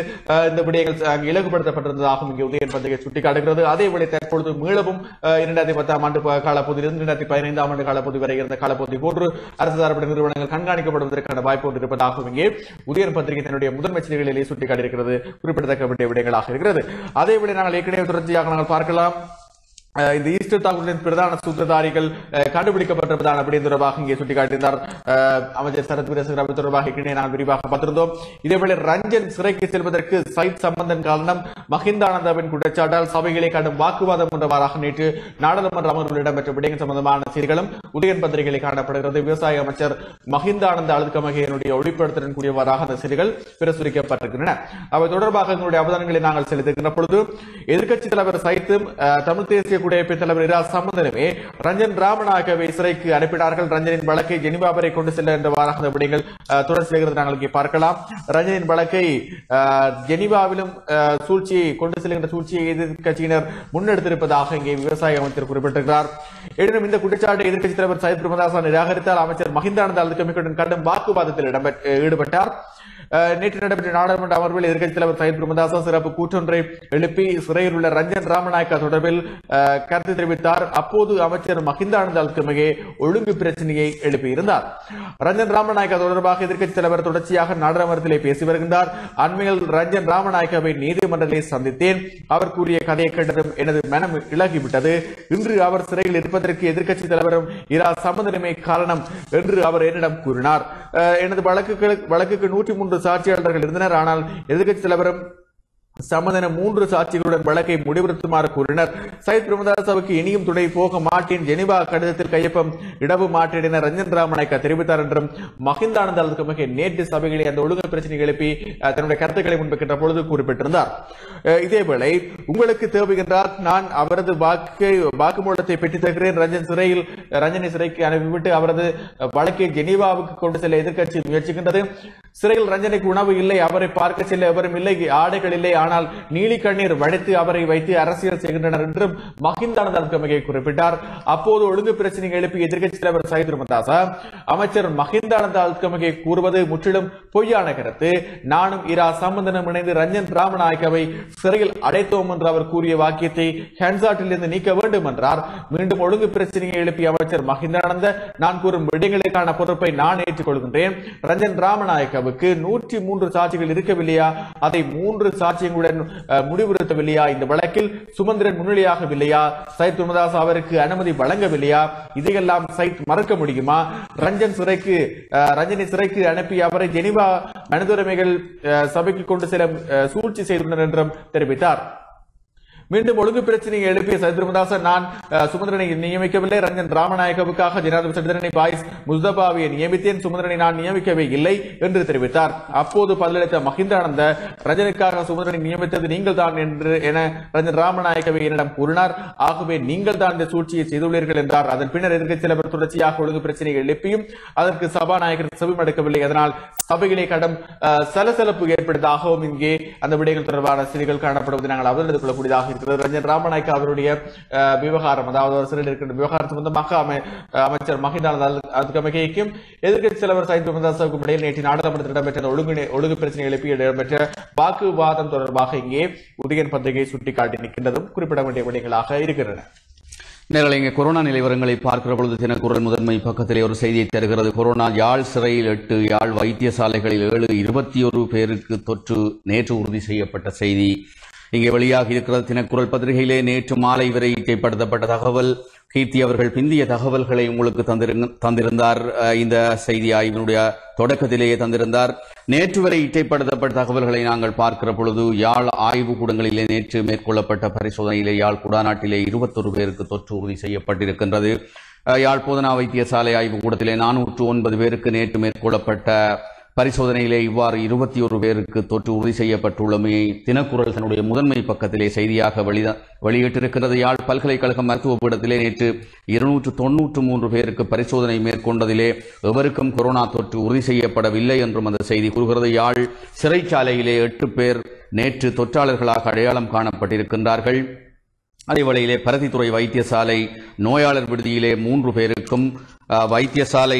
[SPEAKER 1] அஹ், இந்த விடயங்கள் அங்கு இலகுபடுத்தப்பட்டிருந்ததாகவும் இங்கே உதயன் பத்திரிகை சுட்டிக்காட்டுகிறது அதேவேளை தற்பொழுது மீளவும் அஹ், இரண்டாயிரத்தி பத்தாம் ஆண்டு ப- காலப்பகுதியிலிருந்து இரண்டாயிரத்தி பதினைந்தாம் ஆண்டு காலப்பகுதி வரை இருந்த காலப்பகுதி போன்று அரசு சார்பற்ற நிறுவனங்கள் கண்காணிக்கப்படுவதற்கான வாய்ப்பு ஒன்று இருப்பதாகவும் இங்கே உதயன் பத்திரிகை தன்னுடைய முதன்மை செய்திகளிலே சுட்டிக்காட்டியிருக்கிறது குறிப்பிடத்தக்க வேண்டிய விடயங்களாக இருக்கிறது அதேவேளை நாங்கள் ஏற்கனவே தொடர்ச்சியாக நாங்கள் பார்க்கலாம் அஹ் இந்த ஈஸ்டர் தாக்குதலின் பிரதான சூத்திரதாரிகள் அஹ், கண்டுபிடிக்கப்பட்டிருப்பதான அப்படி தொடர்பாக இங்கே சுட்டிக்காட்டினார் அஹ், அமைச்சர் சரத் வீரசங்கர் அவர் தொடர்பாக ஏற்கனவே நான் விரிவாக பார்த்திருந்தோம் இதேவேளை ரஞ்சன் சிறைக்கு செல்வதற்கு சைத் சம்பந்தன் காரணம் மஹிந்தானந்தாவின் குற்றச்சாட்டால் சபைகளை கடும் வாக்குவாதம் என்றவாறாக நேற்று நாடாளுமன்ற அமர்வில் இடம்பெற்ற விடயங்கள் சம்பந்தமான செய்திகளும் உதயன் பத்திரிகைகளை காணப்படுகிறது விவசாய அமைச்சர் மஹிந்தானந்த அழுத்கமகையினுடைய ஒளிப்படுத்தலின் கூடியவாறாக அந்த செய்திகள் பிரசுரிக்கப்பட்டிருக்கின்றன அவை தொடர்பாக எங்களுடைய அவதானங்களை நாங்கள் செலுத்துகின்ற பொழுது எதிர்க்கட்சி தலைவர் சைத்தும் அஹ், தமிழ் தேசிய குடியரசு தலைவர் இரா சம்பந்தனுமே ரஞ்சன் ராமநாயகவை சிறைக்கு அனுப்பினார்கள் ரஞ்சனின் வழக்கை ஜெனிவா வரை கொண்டு செல்ல என்றவாறாக அந்த விடயங்கள் அஹ், தொடர் செல்கிறது நாங்கள் இங்கே பார்க்கலாம் ரஞ்சனின் வழக்கை அஹ், ஜெனீவாவிலும் அஹ், சூழ்ச்சியை கொண்டு செல்கின்ற சூழ்ச்சியை எதிர்க்கட்சியினர் முன்னெடுத்திருப்பதாக இங்கே விவசாய அமைச்சர் குறிப்பிட்டிருக்கிறார் எனினும் இந்த குற்றச்சாட்டை எதிர்க்கட்சி தலைவர் சைத் பிரமதாசா நிராகரித்தால் அமைச்சர் மஹிந்தானந்த அழுத்தமிக்குடன் கடும் வாக்குவாதத்தில் இடம்பெற்ற ஈடுபட்டார் அஹ், நேற்று நடைபெற்ற நாடாளுமன்ற அமர்வில் எதிர்க்கட்சி தலைவர் சைத் பிரமதாசா சிறப்பு கூற்றொன்றை எழுப்பி சிறையில் உள்ள ரஞ்சன் ராமநாயக்கா தொடர்பில் அஹ், கருத்து தெரிவித்தார் அப்போது அமைச்சர் மஹிந்தானந்த அல்கமகே ஒழுங்கு பிரச்சனையை எழுப்பியிருந்தார் ரஞ்சன் ராமநாயக்கா தொடர்பாக எதிர்க்கட்சி தலைவர் தொடர்ச்சியாக நாடாளுமன்றத்திலே பேசி வருகின்றார் அண்மையில் ரஞ்சன் ராமநாயக்காவை நீதிமன்றத்திலே சந்தித்தேன் அவர் கூறிய கதையை கேட்டதும் எனது மனம் இழகிவிட்டது இன்று அவர் சிறையில் இருப்பதற்கு எதிர்க்கட்சி தலைவரும் இரா சம்பந்தனமே காரணம் என்று அவர் என்னிடம் கூறினார் அஹ், எனது வழக்குகள் வழக்குக்கு நூற்றி மூன்று சாட்சியாளர்கள் இருந்தனர் ஆனால் எதிர்க்கட்சி தலைவரும் சம்பந்தன மூன்று சாட்சிகளுடன் வழக்கை முடிவுறுத்துமாறு கூறினர் சயித் பிரமதாசாவுக்கு இனியும் துணை போக மாட்டேன் ஜெனிவா கடிதத்தில் கையொப்பம் இடவு மாட்டேன் என ரஞ்சன் ராமநாயக்கா தெரிவித்தார் என்றும் மஹிந்தானந்த அல்கமகே நேற்று சபைகளை அந்த ஒழுங்கு பிரச்சனை எழுப்பி அஹ், தன்னுடைய கருத்துக்களை முன்வைக்கின்ற பொழுது குறிப்பிட்டிருந்தார் அஹ், இதேவேளை உங்களுக்கு தேவை என்றால் நான் அவரது வாக்கை வாக்குமூலத்தை பெற்றுத் தருகிறேன் ரஞ்சன் சிறையில் ரஞ்சனை சிறைக்கு அனுப்பிவிட்டு அவரது வழக்கை ஜெனீவாவுக்கு கொண்டு செல்ல எதிர்க்கட்சி முயற்சிக்கின்றது சிறையில் ரஞ்சனுக்கு உணவு இல்லை அவரை பார்க்க செல்ல எவரும் இல்லை ஆடைகள் இல்லை ஆனால் நீலி கண்ணீர் வடித்து அவரை வைத்து அரசியல் செய்கின்றனர் என்றும் மஹிந்தானந்த அல்கமகை குறிப்பிட்டார் அப்போது ஒழுங்கு பிரச்சனை எழுப்பி எதிர்க்கட்சி தலைவர் சயித் ரமதாசா அமைச்சர் மஹிந்தானந்த அல்கமகை கூறுவது முற்றிலும் பொய்யான கருத்து நானும் இரா சம்பந்தனும் இணைந்து ரஞ்சன் ராமநாயக்கவை சிறையில் அடைத்தோம் என்று அவர் கூறிய வாக்கியத்தை ஹேண்ட்சாட்டில் இருந்து நீக்க வேண்டும் என்றார் மீண்டும் ஒழுங்கு பிரச்சனையை எழுப்பிய அமைச்சர் மஹிந்தானந்த நான் கூறும் விடயங்களுக்கான பொறுப்பை நான் ஏற்றுக்கொள்கின்றேன் ரஞ்சன் ராமநாயக்கவுக்கு நூற்றி மூன்று சாட்சிகள் இருக்கவில்லையா அதை மூன்று சாட்சியங்களுடன் அஹ், முடிவுறுத்தவில்லையா இந்த வழக்கில் சுமந்திரன் முன்னிலையாகவில்லையா சைத் துமதாஸ் அவருக்கு அனுமதி வழங்கவில்லையா இதையெல்லாம் சைத் மறக்க முடியுமா ரஞ்சன் சிறைக்கு அஹ், ரஞ்சனை சிறைக்கு அனுப்பி அவரை ஜெனிவா மனிதுரிமைகள் அஹ், சபைக்கு கொண்டு செல்ல அஹ், சூழ்ச்சி செய்துள்ளனர் என்றும் தெரிவித்தார் மீண்டும் ஒழுங்கு பிரச்சனையை எழுப்பிய சத்ருமதாசன் நான் அஹ், சுமந்திரனை நியமிக்கவில்லை ரஞ்சன் ராமநாயகவுக்காக ஜனாதிபதி சந்திரனை பாய்ஸ் முஸ்தபாவியை நியமித்தேன் சுமந்திரனை நான் நியமிக்கவே இல்லை என்று தெரிவித்தார் அப்போது பதிலளித்த மஹிந்தானந்த ரஞ்சனுக்காக சுமந்திரனை நியமித்தது நீங்கள் தான் என்று என ரஞ்சன் ராமநாயகவை என்னிடம் கூறினார் ஆகவே நீங்கள் தான் இந்த சூழ்ச்சியை செய்துள்ளீர்கள் என்றார் அதன் பின்னர் எதிர்க்கட்சி தலைவர் தொடர்ச்சியாக ஒழுங்கு பிரச்சனையை எழுப்பியும் அதற்கு சபாநாயகர் செவிமடுக்கவில்லை அதனால் சபையிலே கடும் அஹ், சலசலப்பு ஏற்பட்டதாகவும் இங்கே அந்த விடயங்கள் தொடர்பான செய்திகள் காணப்படுவதை நாங்கள் அவர்ந்து கொள்ளக்கூடியதாக இருக்கிறது ரஞ்சன் ராமநாயக்க அவருடைய அஹ், விவகாரம் அதாவது அவர் சிறையில் இருக்கின்ற விவகாரம் சம்பந்தமாக அமை- அமைச்சர் மஹிந்தானந்த அதுக்கமைக்கும் எதிர்க்கட்சி தலைவர் சயித் பிரமதாசாவுக்கும் இடையில் நேற்று நாடாளுமன்றத்தில் இடம்பெற்ற அந்த ஒழுங்கு ஒழுங்கு பிரச்சனை எழுப்பி இடம்பெற்ற வாக்குவாதம் தொடர்பாக இங்கே உதயன் பத்திரிகை சுட்டிக்காட்டி நிற்கின்றதும் குறிப்பிட வேண்டிய விடயங்களாக இருக்கின்றன
[SPEAKER 2] நேரில் இங்கே கொரோனா நிலவரங்களை பார்க்கிற பொழுது தினக்குரல் முதன்மை பக்கத்திலே ஒரு செய்தியை தருகிறது கொரோனா யாழ் சிறையில் எட்டு யாழ் வைத்தியசாலைகளில் ஏழு இருபத்தி ஒரு பேருக்கு தொற்று நேற்று உறுதி செய்யப்பட்ட செய்தி இங்கே வெளியாகி இருக்கிறது தினக்குரல் பத்திரிகையிலே நேற்று மாலை வரை இட்டைப்படுத்தப்பட்ட தகவல் கீர்த்தி அவர்கள் பிந்திய தகவல்களை உங்களுக்கு தந்திருங்க- தந்திருந்தார் அஹ், இந்த செய்தி ஆய்வினுடைய தொடக்கத்திலேயே தந்திருந்தார் நேற்று வரை இட்டைப்படுத்தப்பட்ட தகவல்களை நாங்கள் பார்க்கிற பொழுது யாழ் ஆய்வு கூடங்களிலே நேற்று மேற்கொள்ளப்பட்ட பரிசோதனையிலே யாழ் குடாநாட்டிலே இருபத்தொரு பேருக்கு தொற்று உறுதி செய்யப்பட்டிருக்கின்றது அஹ், யாழ் போதனா வைத்தியசாலை ஆய்வு கூடத்திலே நானூற்று ஒன்பது பேருக்கு நேற்று மேற்கொள்ளப்பட்ட பரிசோதனையிலே இவ்வாறு இருபத்தி ஒரு பேருக்கு தொற்று உறுதி செய்யப்பட்டுள்ளமையை தினக்குரல் தன்னுடைய முதன்மை பக்கத்திலே செய்தியாக வெளித- வெளியிட்டிருக்கிறது யாழ் பல்கலைக்கழக மருத்துவ பீடத்திலே நேற்று இருநூற்று தொன்னூற்று மூன்று பேருக்கு பரிசோதனை மேற்கொண்டதிலே எவருக்கும் கொரோனா தொற்று உறுதி செய்யப்படவில்லை என்றும் அந்த செய்தி கூறுகிறது யாழ் சிறைச்சாலையிலே எட்டு பேர் நேற்று தொற்றாளர்களாக அடையாளம் காணப்பட்டிருக்கின்றார்கள் அதே வேளையிலே பரதித்துறை வைத்தியசாலை நோயாளர் விடுதியிலே மூன்று பேருக்கும் அஹ், வைத்தியசாலை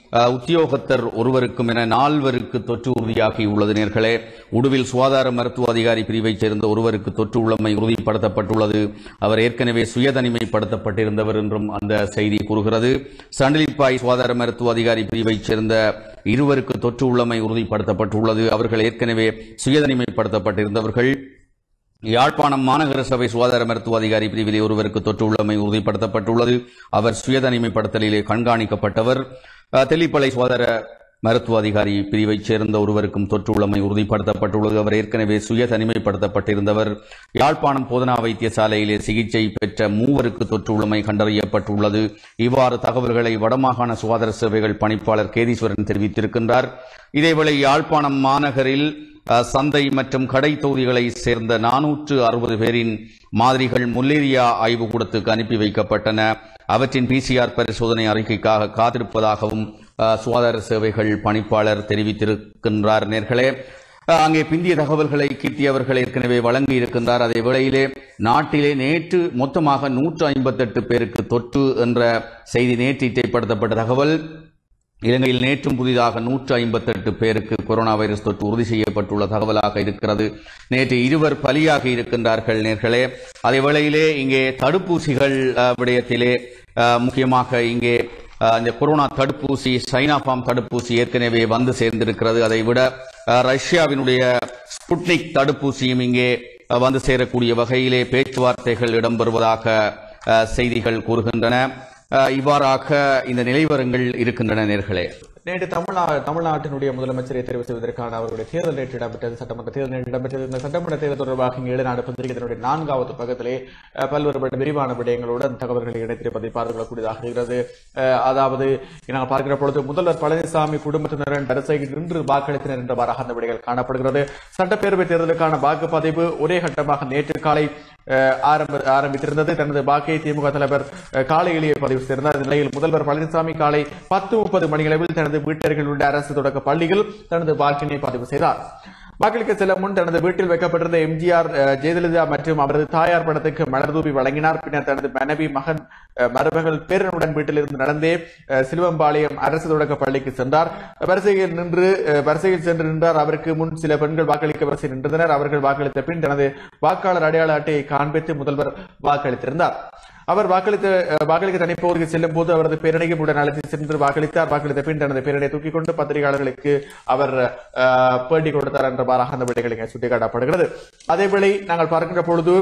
[SPEAKER 2] அஹ், உத்தியோகத்தர் ஒருவருக்கும் என நால்வருக்கு தொற்று உறுதியாகியுள்ளது நேர்களே உடுவில் சுகாதார மருத்துவ அதிகாரி பிரிவைச் சேர்ந்த ஒருவருக்கு தொற்று உள்ளமை உறுதிப்படுத்தப்பட்டுள்ளது அவர் ஏற்கனவே சுயதனிமைப்படுத்தப்பட்டிருந்தவர் என்றும் அந்த செய்தி கூறுகிறது சண்டிலிப்பாய் சுகாதார மருத்துவ அதிகாரி பிரிவைச் சேர்ந்த இருவருக்கு தொற்று உள்ளமை உறுதிப்படுத்தப்பட்டுள்ளது அவர்கள் ஏற்கனவே சுயதனிமைப்படுத்தப்பட்டிருந்தவர்கள் யாழ்ப்பாணம் மாநகர சபை சுகாதார மருத்துவ அதிகாரி பிரிவிலே ஒருவருக்கு தொற்று உள்ளமை உறுதிப்படுத்தப்பட்டுள்ளது அவர் சுயதனிமைப்படுத்தலிலே கண்காணிக்கப்பட்டவர் அஹ், தெல்லிப்பளை சுகாதார மருத்துவ அதிகாரி பிரிவைச் சேர்ந்த ஒருவருக்கும் தொற்று உள்ளமை உறுதிப்படுத்தப்பட்டுள்ளது அவர் ஏற்கனவே சுய தனிமைப்படுத்தப்பட்டிருந்தவர் யாழ்ப்பாணம் போதனா வைத்தியசாலையிலே சிகிச்சை பெற்ற மூவருக்கு தொற்று உள்ளமை கண்டறியப்பட்டுள்ளது இவ்வாறு தகவல்களை வடமாகாண சுகாதார சேவைகள் பணிப்பாளர் கேதீஸ்வரன் தெரிவித்திருக்கின்றார் இதேவேளை யாழ்ப்பாணம் மாநகரில் அஹ், சந்தை மற்றும் கடை தொகுதிகளை சேர்ந்த நானூற்று அறுபது பேரின் மாதிரிகள் முல்லேரியா ஆய்வுக்கூடத்துக்கு அனுப்பி வைக்கப்பட்டன அவற்றின் பிசிஆர் பரிசோதனை அறிக்கைக்காக காத்திருப்பதாகவும் அஹ், சுகாதார சேவைகள் பணிப்பாளர் தெரிவித்திருக்கின்றார் நேர்களே அஹ், அங்கே பிந்திய தகவல்களை கீர்த்தி அவர்கள் ஏற்கனவே வழங்கி இருக்கின்றார் அதே வேளையிலே நாட்டிலே நேற்று மொத்தமாக நூற்று ஐம்பத்தெட்டு பேருக்கு தொற்று என்ற செய்தி நேற்று இட்டைப்படுத்தப்பட்ட தகவல் இலங்கையில் நேற்றும் புதிதாக நூற்று ஐம்பத்தெட்டு பேருக்கு கொரோனா வைரஸ் தொற்று உறுதி செய்யப்பட்டுள்ள தகவலாக இருக்கிறது நேற்று இருவர் பலியாகி இருக்கின்றார்கள் நேர்களே அதே வேளையிலே இங்கே தடுப்பூசிகள் அஹ், விடயத்திலே அஹ், முக்கியமாக இங்கே அஹ், இந்த கொரோனா தடுப்பூசி சைனாபாம் தடுப்பூசி ஏற்கனவே வந்து சேர்ந்திருக்கிறது அதை விட அஹ், ரஷ்யாவினுடைய ஸ்புட்னிக் தடுப்பூசியும் இங்கே அஹ், வந்து சேரக்கூடிய வகையிலே பேச்சுவார்த்தைகள் இடம்பெறுவதாக அஹ், செய்திகள் கூறுகின்றன அஹ், இவ்வாறாக இந்த நிலைவரங்கள் இருக்கின்றன நேர்களே
[SPEAKER 1] நேற்று தமிழ்நா தமிழ்நாட்டினுடைய முதலமைச்சரை தெரிவு செய்வதற்கான அவருடைய தேர்தல் நேற்று இடம்பெற்றது சட்டமன்ற தேர்தல் நேற்று இடம்பெற்றது இந்த சட்டமன்ற தேர்தல் தொடர்பாக இங்கே ஏழு நாடு பத்திரிகையினுடைய நான்காவது பக்கத்திலே அஹ், பல்வேறுபட்ட விரிவான விடயங்களுடன் தகவல்களை இணைத்திருப்பதை பார்த்து கொள்ளக்கூடியதாக இருக்கிறது அஹ், அதாவது நாங்கள் பார்க்கிற பொழுது முதல்வர் பழனிசாமி குடும்பத்தினரின் வரிசையில் நின்று வாக்களித்தனர் என்றவாறாக அந்த விடைகள் காணப்படுகிறது சட்டப்பேரவை தேர்தலுக்கான வாக்குப்பதிவு ஒரே கட்டமாக நேற்று காலை அஹ், ஆரம்ப ஆரம்பித்திருந்தது தனது வாக்கை திமுக தலைவர் அஹ், காலையிலேயே பதிவு செய்திருந்தார் இந்த நிலையில் முதல்வர் பழனிசாமி காலை பத்து முப்பது மணியளவில் தனது வீட்டருகில் உள்ள அரசு தொடக்க பள்ளியில் தனது வாக்கினை பதிவு செய்தார் வாக்களிக்க செல்ல முன் தனது வீட்டில் வைக்கப்பட்டிருந்த எம்ஜிஆர் அஹ், ஜெயலலிதா மற்றும் அவரது தாயார் படத்துக்கு மலர் தூவி வழங்கினார் பின்னர் தனது மனைவி மகன் அஹ், மருமகள் பேரனுடன் வீட்டிலிருந்து நடந்தே அஹ், சிலுவம்பாளையம் அரசு தொடக்க பள்ளிக்கு சென்றார் வரிசையில் நின்று அஹ், வரிசையில் சென்று நின்றார் அவருக்கு முன் சில பெண்கள் வாக்களிக்க வரிசை நின்றனர் அவர்கள் வாக்களித்த பின் தனது வாக்காளர் அடையாள அட்டையை காண்பித்து முதல்வர் வாக்களித்திருந்தார் அவர் வாக்களித்த அஹ், வாக்களிக்க தனிப்பகுதிக்கு செல்லும் போது அவரது பேரணியை உடன் அழைத்து சென்று வாக்களித்தார் வாக்களித்த பின் தனது பேரணியை தூக்கிக் கொண்டு பத்திரிகையாளர்களுக்கு அவர் அஹ், பேட்டி கொடுத்தார் என்றவாறாக அந்த விடைகள் இங்கே சுட்டிக்காட்டப்படுகிறது அதேவேளை நாங்கள் பார்க்கின்ற பொழுது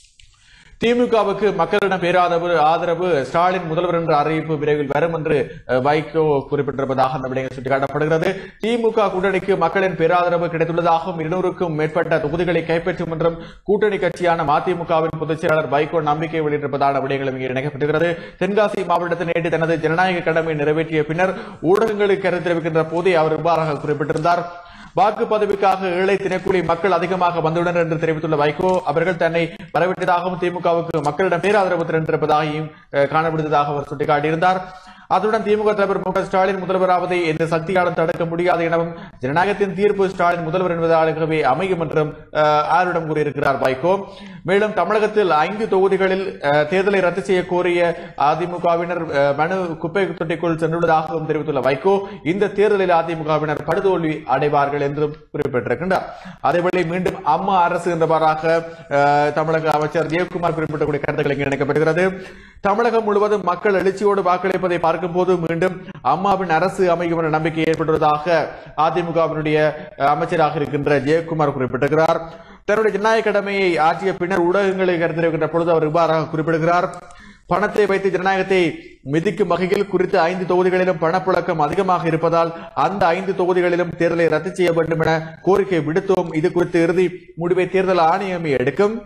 [SPEAKER 1] திமுகவுக்கு மக்களிடம் பேராதரவு ஆதரவு ஸ்டாலின் முதல்வர் என்ற அறிவிப்பு விரைவில் வரும் என்று அஹ், வைகோ குறிப்பிட்டிருப்பதாக அந்த விடயங்கள் சுட்டிக்காட்டப்படுகிறது திமுக கூட்டணிக்கு மக்களின் பேராதரவு கிடைத்துள்ளதாகவும் இருநூறுக்கும் மேற்பட்ட தொகுதிகளை கைப்பற்றும் என்றும் கூட்டணி கட்சியான மதிமுகவின் பொதுச் செயலாளர் வைகோ நம்பிக்கை வெளியிட்டிருப்பதான விடயங்களும் இங்கே இணைக்கப்பட்டிருக்கிறது தென்காசி மாவட்டத்தில் நேற்று தனது ஜனநாயக கடமை நிறைவேற்றிய பின்னர் ஊடகங்களுக்கு கருத்து தெரிவிக்கின்ற போதே அவர் இவ்வாறாக குறிப்பிட்டிருந்தார் வாக்குப்பதிவுக்காக ஏழை தினக்கூலி மக்கள் அதிகமாக வந்துள்ளனர் என்று தெரிவித்துள்ள வைகோ அவர்கள் தன்னை வரவேற்றதாகவும் திமுகவுக்கு மக்களிடம் பேராதரவு திரண்டிருப்பதாகவும் அஹ், காணப்படுவதாக அவர் சுட்டிக்காட்டியிருந்தார் அத்துடன் திமுக தலைவர் மு க ஸ்டாலின் முதல்வராவதை எந்த சக்தியாலும் தடுக்க முடியாது எனவும் ஜனநாயகத்தின் தீர்ப்பு ஸ்டாலின் முதல்வர் என்பதாகவே அமையும் என்றும் அஹ், ஆரிடம் கூறியிருக்கிறார் வைகோ மேலும் தமிழகத்தில் ஐந்து தொகுதிகளில் அஹ், தேர்தலை ரத்து செய்ய கோரிய அதிமுகவினர் அஹ், மனு குப்பை தொட்டிக்குள் சென்றுள்ளதாகவும் தெரிவித்துள்ள வைகோ இந்த தேர்தலில் அதிமுகவினர் படுதோல்வி அடைவார்கள் என்றும் குறிப்பிட்டிருக்கின்றார் அதேவேளை மீண்டும் அம்மா அரசு என்றவாறாக அஹ், தமிழக அமைச்சர் ஜெயக்குமார் குறிப்பிட்டக்கூடிய கருத்துக்கள் இங்கு இணைக்கப்படுகிறது தமிழகம் முழுவதும் மக்கள் எழுச்சியோடு வாக்களிப்பதை பார்க்கும்போது மீண்டும் அம்மாவின் அரசு அமையும் என்ற நம்பிக்கை ஏற்பட்டுள்ளதாக அதிமுகவினுடைய அஹ், அமைச்சராக இருக்கின்ற ஜெயக்குமார் குறிப்பிட்டிருக்கிறார் தன்னுடைய ஜனநாயக கடமையை ஆற்றிய பின்னர் ஊடகங்களை கருத்து தெரிவிக்கின்ற பொழுது அவர் இவ்வாறாக குறிப்பிடுகிறார் பணத்தை வைத்து ஜனநாயகத்தை மிதிக்கும் வகையில் குறித்த ஐந்து தொகுதிகளிலும் பணப்புழக்கம் அதிகமாக இருப்பதால் அந்த ஐந்து தொகுதிகளிலும் தேர்தலை ரத்து செய்ய வேண்டும் என கோரிக்கை விடுத்தோம் இது குறித்து இறுதி முடிவை தேர்தல் ஆணையமே எடுக்கும்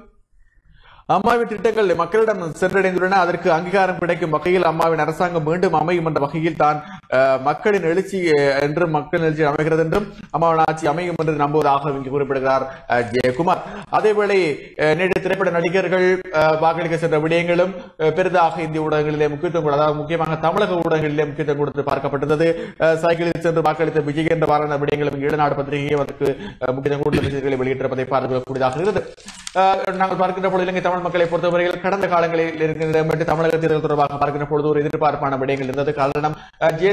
[SPEAKER 1] அம்மாவின் திட்டங்கள் மக்களிடம் சென்றடைந்துள்ளன அதற்கு அங்கீகாரம் கிடைக்கும் வகையில் அம்மாவின் அரசாங்கம் மீண்டும் அமையும் என்ற வகையில் தான் அஹ், மக்களின் எழுச்சி அஹ், என்றும் மக்களின் எழுச்சி அமைகிறது என்றும் அம்மாவின் ஆட்சி அமையும் என்று நம்புவதாக இங்கு குறிப்பிடுகிறார் அஹ், ஜெயக்குமார் அதேவேளை அஹ், நேற்று திரைப்பட நடிகர்கள் அஹ், வாக்களிக்க சென்ற விடயங்களும் அஹ், பெரிதாக இந்திய ஊடகங்களிலே முக்கியத்துவம் கொடு- அதாவது முக்கியமாக தமிழக ஊடகங்களிலே முக்கியத்துவம் கொடுத்து பார்க்கப்பட்டது அஹ், சைக்கிளில் சென்று வாக்களித்த விஜய் என்ற வாரான விடயங்களும் இங்கு ஈழநாடு பத்திரிகையை அதற்கு அஹ், முக்கியத்துவம் கொடுத்த செய்திகளை வெளியிட்டிருப்பதை பார்க்கக்கூடியதாக இருக்கிறது அஹ், நாங்கள் பார்க்கின்ற பொழுது இலங்கை தமிழ் மக்களை பொறுத்தவரையில் கடந்த காலங்களில் இருக்கின்ற மற்றும் தமிழக தேர்தல் தொடர்பாக பார்க்கின்ற பொழுது ஒரு எதிர்பார்ப்பான விடயங்கள் இருந்தது காரணம் அஹ், ஜெயலலிதா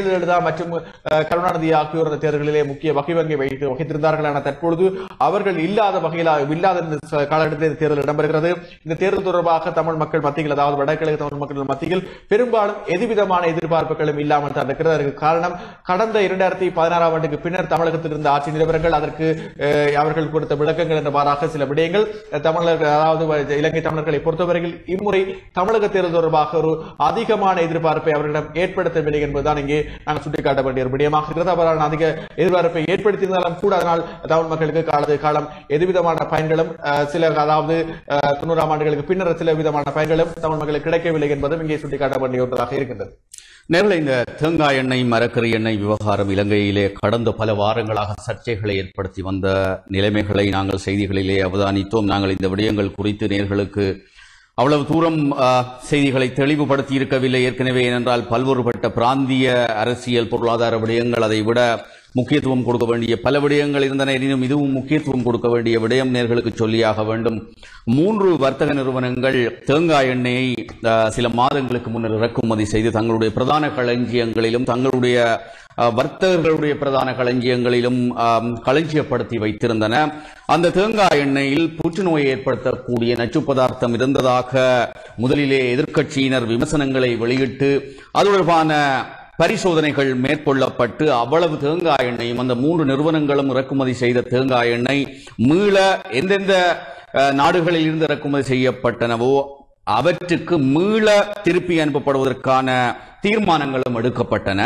[SPEAKER 1] ஜெயலலிதா மற்றும் அஹ், கருணாநிதி ஆகியோர் அந்த தேர்தலிலே முக்கிய வகை வங்கி வைத்து வகித்திருந்தார்கள் ஆனால் தற்பொழுது அவர்கள் இல்லாத வகையில் இல்லாத இந்த ச- காலகட்டத்தில் இந்த தேர்தல் இடம்பெறுகிறது இந்த தேர்தல் தொடர்பாக தமிழ் மக்கள் மத்தியில் அதாவது வடகிழக்கு தமிழ் மக்கள் மத்தியில் பெரும்பாலும் எதுவிதமான எதிர்பார்ப்புகளும் இல்லாமல் தான் இருக்கிறது அதற்கு காரணம் கடந்த இரண்டாயிரத்தி பதினாறாம் ஆண்டுக்கு பின்னர் தமிழகத்தில் இருந்த ஆட்சி நிலவரங்கள் அதற்கு அஹ், அவர்கள் கொடுத்த விளக்கங்கள் என்றவாறாக சில விடயங்கள் அஹ், தமிழர்கள் அதாவது வ- இலங்கை தமிழர்களை பொறுத்தவரையில் இம்முறை தமிழக தேர்தல் தொடர்பாக ஒரு அதிகமான எதிர்பார்ப்பை அவர்களிடம் ஏற்படுத்தவில்லை என்பதுதான் இங்கே நாங்கள் சுட்டிக்காட்ட வேண்டிய ஒரு விடயமாக இருக்கிறது அவரால் அதிக எதிர்பார்ப்பை ஏற்படுத்தியிருந்தாலும் கூட அதனால் தமிழ் மக்களுக்கு காலது காலம் எதுவிதமான பயன்களும் அஹ், சில அதாவது அஹ், தொண்ணூறாம் ஆண்டுகளுக்கு பின்னர் சில விதமான பயன்களும் தமிழ் மக்களுக்கு கிடைக்கவில்லை என்பதும் இங்கே சுட்டிக்காட்ட வேண்டிய ஒன்றாக இருக்கின்றது
[SPEAKER 2] நேரில் இந்த தேங்காய் எண்ணெய் மரக்கறி எண்ணெய் விவகாரம் இலங்கையிலே கடந்த பல வாரங்களாக சர்ச்சைகளை ஏற்படுத்தி வந்த நிலைமைகளை நாங்கள் செய்திகளிலே அவதானித்தோம் நாங்கள் இந்த விடயங்கள் குறித்து நேர்களுக்கு அவ்வளவு தூரம் ஆ, செய்திகளை தெளிவுபடுத்தி இருக்கவில்லை ஏற்கனவே ஏனென்றால் பல்வேறுபட்ட பிராந்திய அரசியல் பொருளாதார விடயங்கள் அதை விட முக்கியத்துவம் கொடுக்க வேண்டிய பல விடயங்கள் இருந்தன எனினும் இதுவும் முக்கியத்துவம் கொடுக்க வேண்டிய விடயம் நேர்களுக்கு சொல்லியாக வேண்டும் மூன்று வர்த்தக நிறுவனங்கள் தேங்காய் எண்ணெயை ஆ, சில மாதங்களுக்கு முன்னர் இறக்குமதி செய்து தங்களுடைய பிரதான களஞ்சியங்களிலும் தங்களுடைய ஆ, வர்த்தகர்களுடைய பிரதான களஞ்சியங்களிலும் ஆம், களஞ்சியப்படுத்தி வைத்திருந்தன அந்த தேங்காய் எண்ணெயில் புற்றுநோயை ஏற்படுத்தக்கூடிய நச்சு பதார்த்தம் இருந்ததாக முதலிலே எதிர்க்கட்சியினர் விமர்சனங்களை வெளியிட்டு அது தொடர்பான பரிசோதனைகள் மேற்கொள்ளப்பட்டு அவ்வளவு தேங்காய் எண்ணெயும் அந்த மூன்று நிறுவனங்களும் இறக்குமதி செய்த தேங்காய் எண்ணெய் மீள எந்தெந்த அஹ், நாடுகளில் இருந்து இறக்குமதி செய்யப்பட்டனவோ அவற்றுக்கு மீள திருப்பி அனுப்பப்படுவதற்கான தீர்மானங்களும் எடுக்கப்பட்டன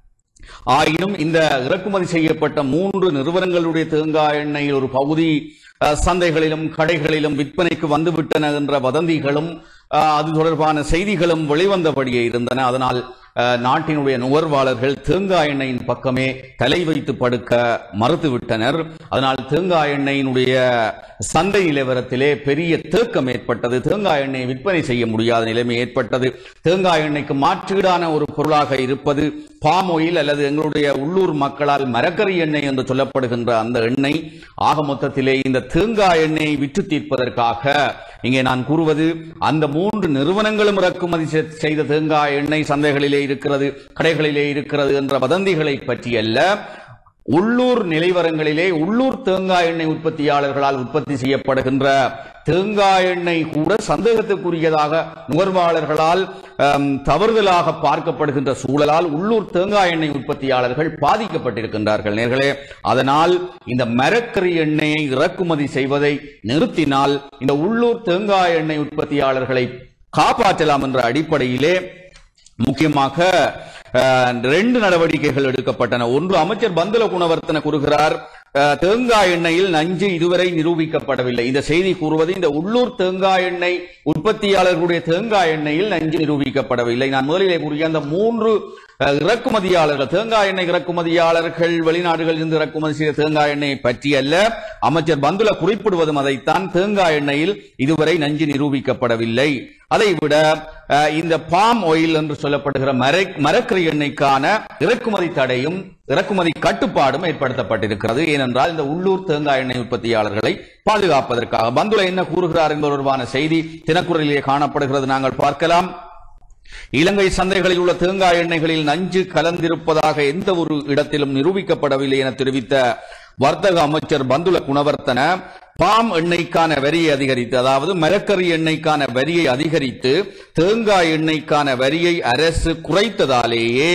[SPEAKER 2] ஆயினும் இந்த இறக்குமதி செய்யப்பட்ட மூன்று நிறுவனங்களுடைய தேங்காய் எண்ணெயில் ஒரு பகுதி அஹ், சந்தைகளிலும் கடைகளிலும் விற்பனைக்கு வந்துவிட்டன என்ற வதந்திகளும் அஹ், அது தொடர்பான செய்திகளும் வெளிவந்தபடியே இருந்தன அதனால் அஹ், நாட்டினுடைய நுகர்வாளர்கள் தேங்காய் எண்ணெயின் பக்கமே தலை வைத்து படுக்க மறுத்துவிட்டனர் அதனால் தேங்காய் எண்ணெயினுடைய சந்தை நிலவரத்திலே பெரிய தேக்கம் ஏற்பட்டது தேங்காய் எண்ணெயை விற்பனை செய்ய முடியாத நிலைமை ஏற்பட்டது தேங்காய் எண்ணெய்க்கு மாற்றீடான ஒரு பொருளாக இருப்பது பாம் ஆயில் அல்லது எங்களுடைய உள்ளூர் மக்களால் மரக்கறி எண்ணெய் என்று சொல்லப்படுகின்ற அந்த எண்ணெய் ஆக மொத்தத்திலே இந்த தேங்காய் எண்ணெயை விற்று தீர்ப்பதற்காக இங்கே நான் கூறுவது அந்த மூன்று நிறுவனங்களும் இறக்குமதி செ- செய்த தேங்காய் எண்ணெய் சந்தைகளிலே இருக்கிறது கடைகளிலே இருக்கிறது என்ற வதந்திகளை பற்றி அல்ல உள்ளூர் நிலைவரங்களிலே உள்ளூர் தேங்காய் எண்ணெய் உற்பத்தியாளர்களால் உற்பத்தி செய்யப்படுகின்ற தேங்காய் எண்ணெய் கூட சந்தேகத்துக்குரியதாக நுகர்வாளர்களால் அம், தவறுதலாக பார்க்கப்படுகின்ற சூழலால் உள்ளூர் தேங்காய் எண்ணெய் உற்பத்தியாளர்கள் பாதிக்கப்பட்டிருக்கின்றார்கள் நேர்களே அதனால் இந்த மரக்கறி எண்ணெயை இறக்குமதி செய்வதை நிறுத்தினால் இந்த உள்ளூர் தேங்காய் எண்ணெய் உற்பத்தியாளர்களை காப்பாற்றலாம் என்ற அடிப்படையிலே முக்கியமாக அஹ், ரெண்டு நடவடிக்கைகள் எடுக்கப்பட்டன ஒன்று அமைச்சர் பந்துல குணவர்த்தன கூறுகிறார் அஹ், தேங்காய் எண்ணெயில் நஞ்சு இதுவரை நிரூபிக்கப்படவில்லை இந்த செய்தி கூறுவது இந்த உள்ளூர் தேங்காய் எண்ணெய் உற்பத்தியாளர்களுடைய தேங்காய் எண்ணெயில் நஞ்சு நிரூபிக்கப்படவில்லை நான் முதலிலே கூறிய அந்த மூன்று அஹ், இறக்குமதியாளர்கள் தேங்காய் எண்ணெய் இறக்குமதியாளர்கள் வெளிநாடுகளில் இருந்து இறக்குமதி செய்த தேங்காய் எண்ணெயை பற்றி அல்ல அமைச்சர் பந்துல குறிப்பிடுவதும் அதைத்தான் தேங்காய் எண்ணெயில் இதுவரை நஞ்சு நிரூபிக்கப்படவில்லை அதைவிட அஹ், இந்த பாம் ஆயில் என்று சொல்லப்படுகிற மரை மரக்கறி எண்ணெய்க்கான இறக்குமதி தடையும் இறக்குமதி கட்டுப்பாடும் ஏற்படுத்தப்பட்டிருக்கிறது ஏனென்றால் இந்த உள்ளூர் தேங்காய் எண்ணெய் உற்பத்தியாளர்களை பாதுகாப்பதற்காக பந்துல என்ன கூறுகிறார் என்பது தொடர்பான செய்தி தினக்குரலிலே காணப்படுகிறது நாங்கள் பார்க்கலாம் இலங்கை சந்தைகளில் உள்ள தேங்காய் எண்ணெய்களில் நஞ்சு கலந்திருப்பதாக எந்த ஒரு இடத்திலும் நிரூபிக்கப்படவில்லை என தெரிவித்த வர்த்தக அமைச்சர் பந்துல குணவர்த்தன பாம் எண்ணெய்க்கான வரியை அதிகரித்து அதாவது மரக்கறி எண்ணெய்க்கான வரியை அதிகரித்து தேங்காய் எண்ணெய்க்கான வரியை அரசு குறைத்ததாலேயே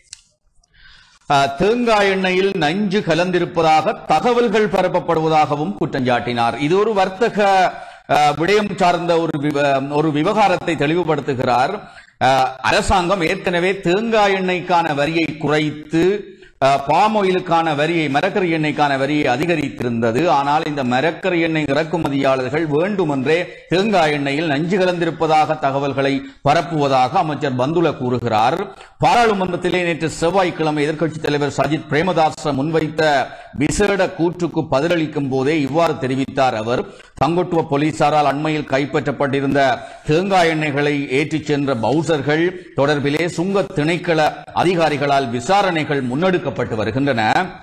[SPEAKER 2] அஹ், தேங்காய் எண்ணெயில் நஞ்சு கலந்திருப்பதாக தகவல்கள் பரப்பப்படுவதாகவும் குற்றஞ்சாட்டினார் இது ஒரு வர்த்தக அஹ், விடயம் சார்ந்த ஒரு விவ- ஒரு விவகாரத்தை தெளிவுபடுத்துகிறார் அஹ், அரசாங்கம் ஏற்கனவே தேங்காய் எண்ணெய்க்கான வரியை குறைத்து பாம் ஆயிலுக்கான வரியை மரக்கறி எண்ணெய்க்கான வரியை அதிகரித்திருந்தது ஆனால் இந்த மரக்கறி எண்ணெய் இறக்குமதியாளர்கள் வேண்டுமென்றே தேங்காய் எண்ணெயில் நஞ்சு கலந்திருப்பதாக தகவல்களை பரப்புவதாக அமைச்சர் பந்துல கூறுகிறார் பாராளுமன்றத்திலே நேற்று செவ்வாய்க்கிழமை எதிர்க்கட்சித் தலைவர் சஜித் பிரேமதாச முன்வைத்த விசேட கூற்றுக்கு பதிலளிக்கும் போதே இவ்வாறு தெரிவித்தார் அவர் தங்கொட்டுவ போலீசாரால் அண்மையில் கைப்பற்றப்பட்டிருந்த தேங்காய் எண்ணெய்களை ஏற்றிச் சென்ற பவுசர்கள் தொடர்பிலே சுங்க திணைக்கள அதிகாரிகளால் விசாரணைகள் முன்னெடுக்கப்பட்டு வருகின்றன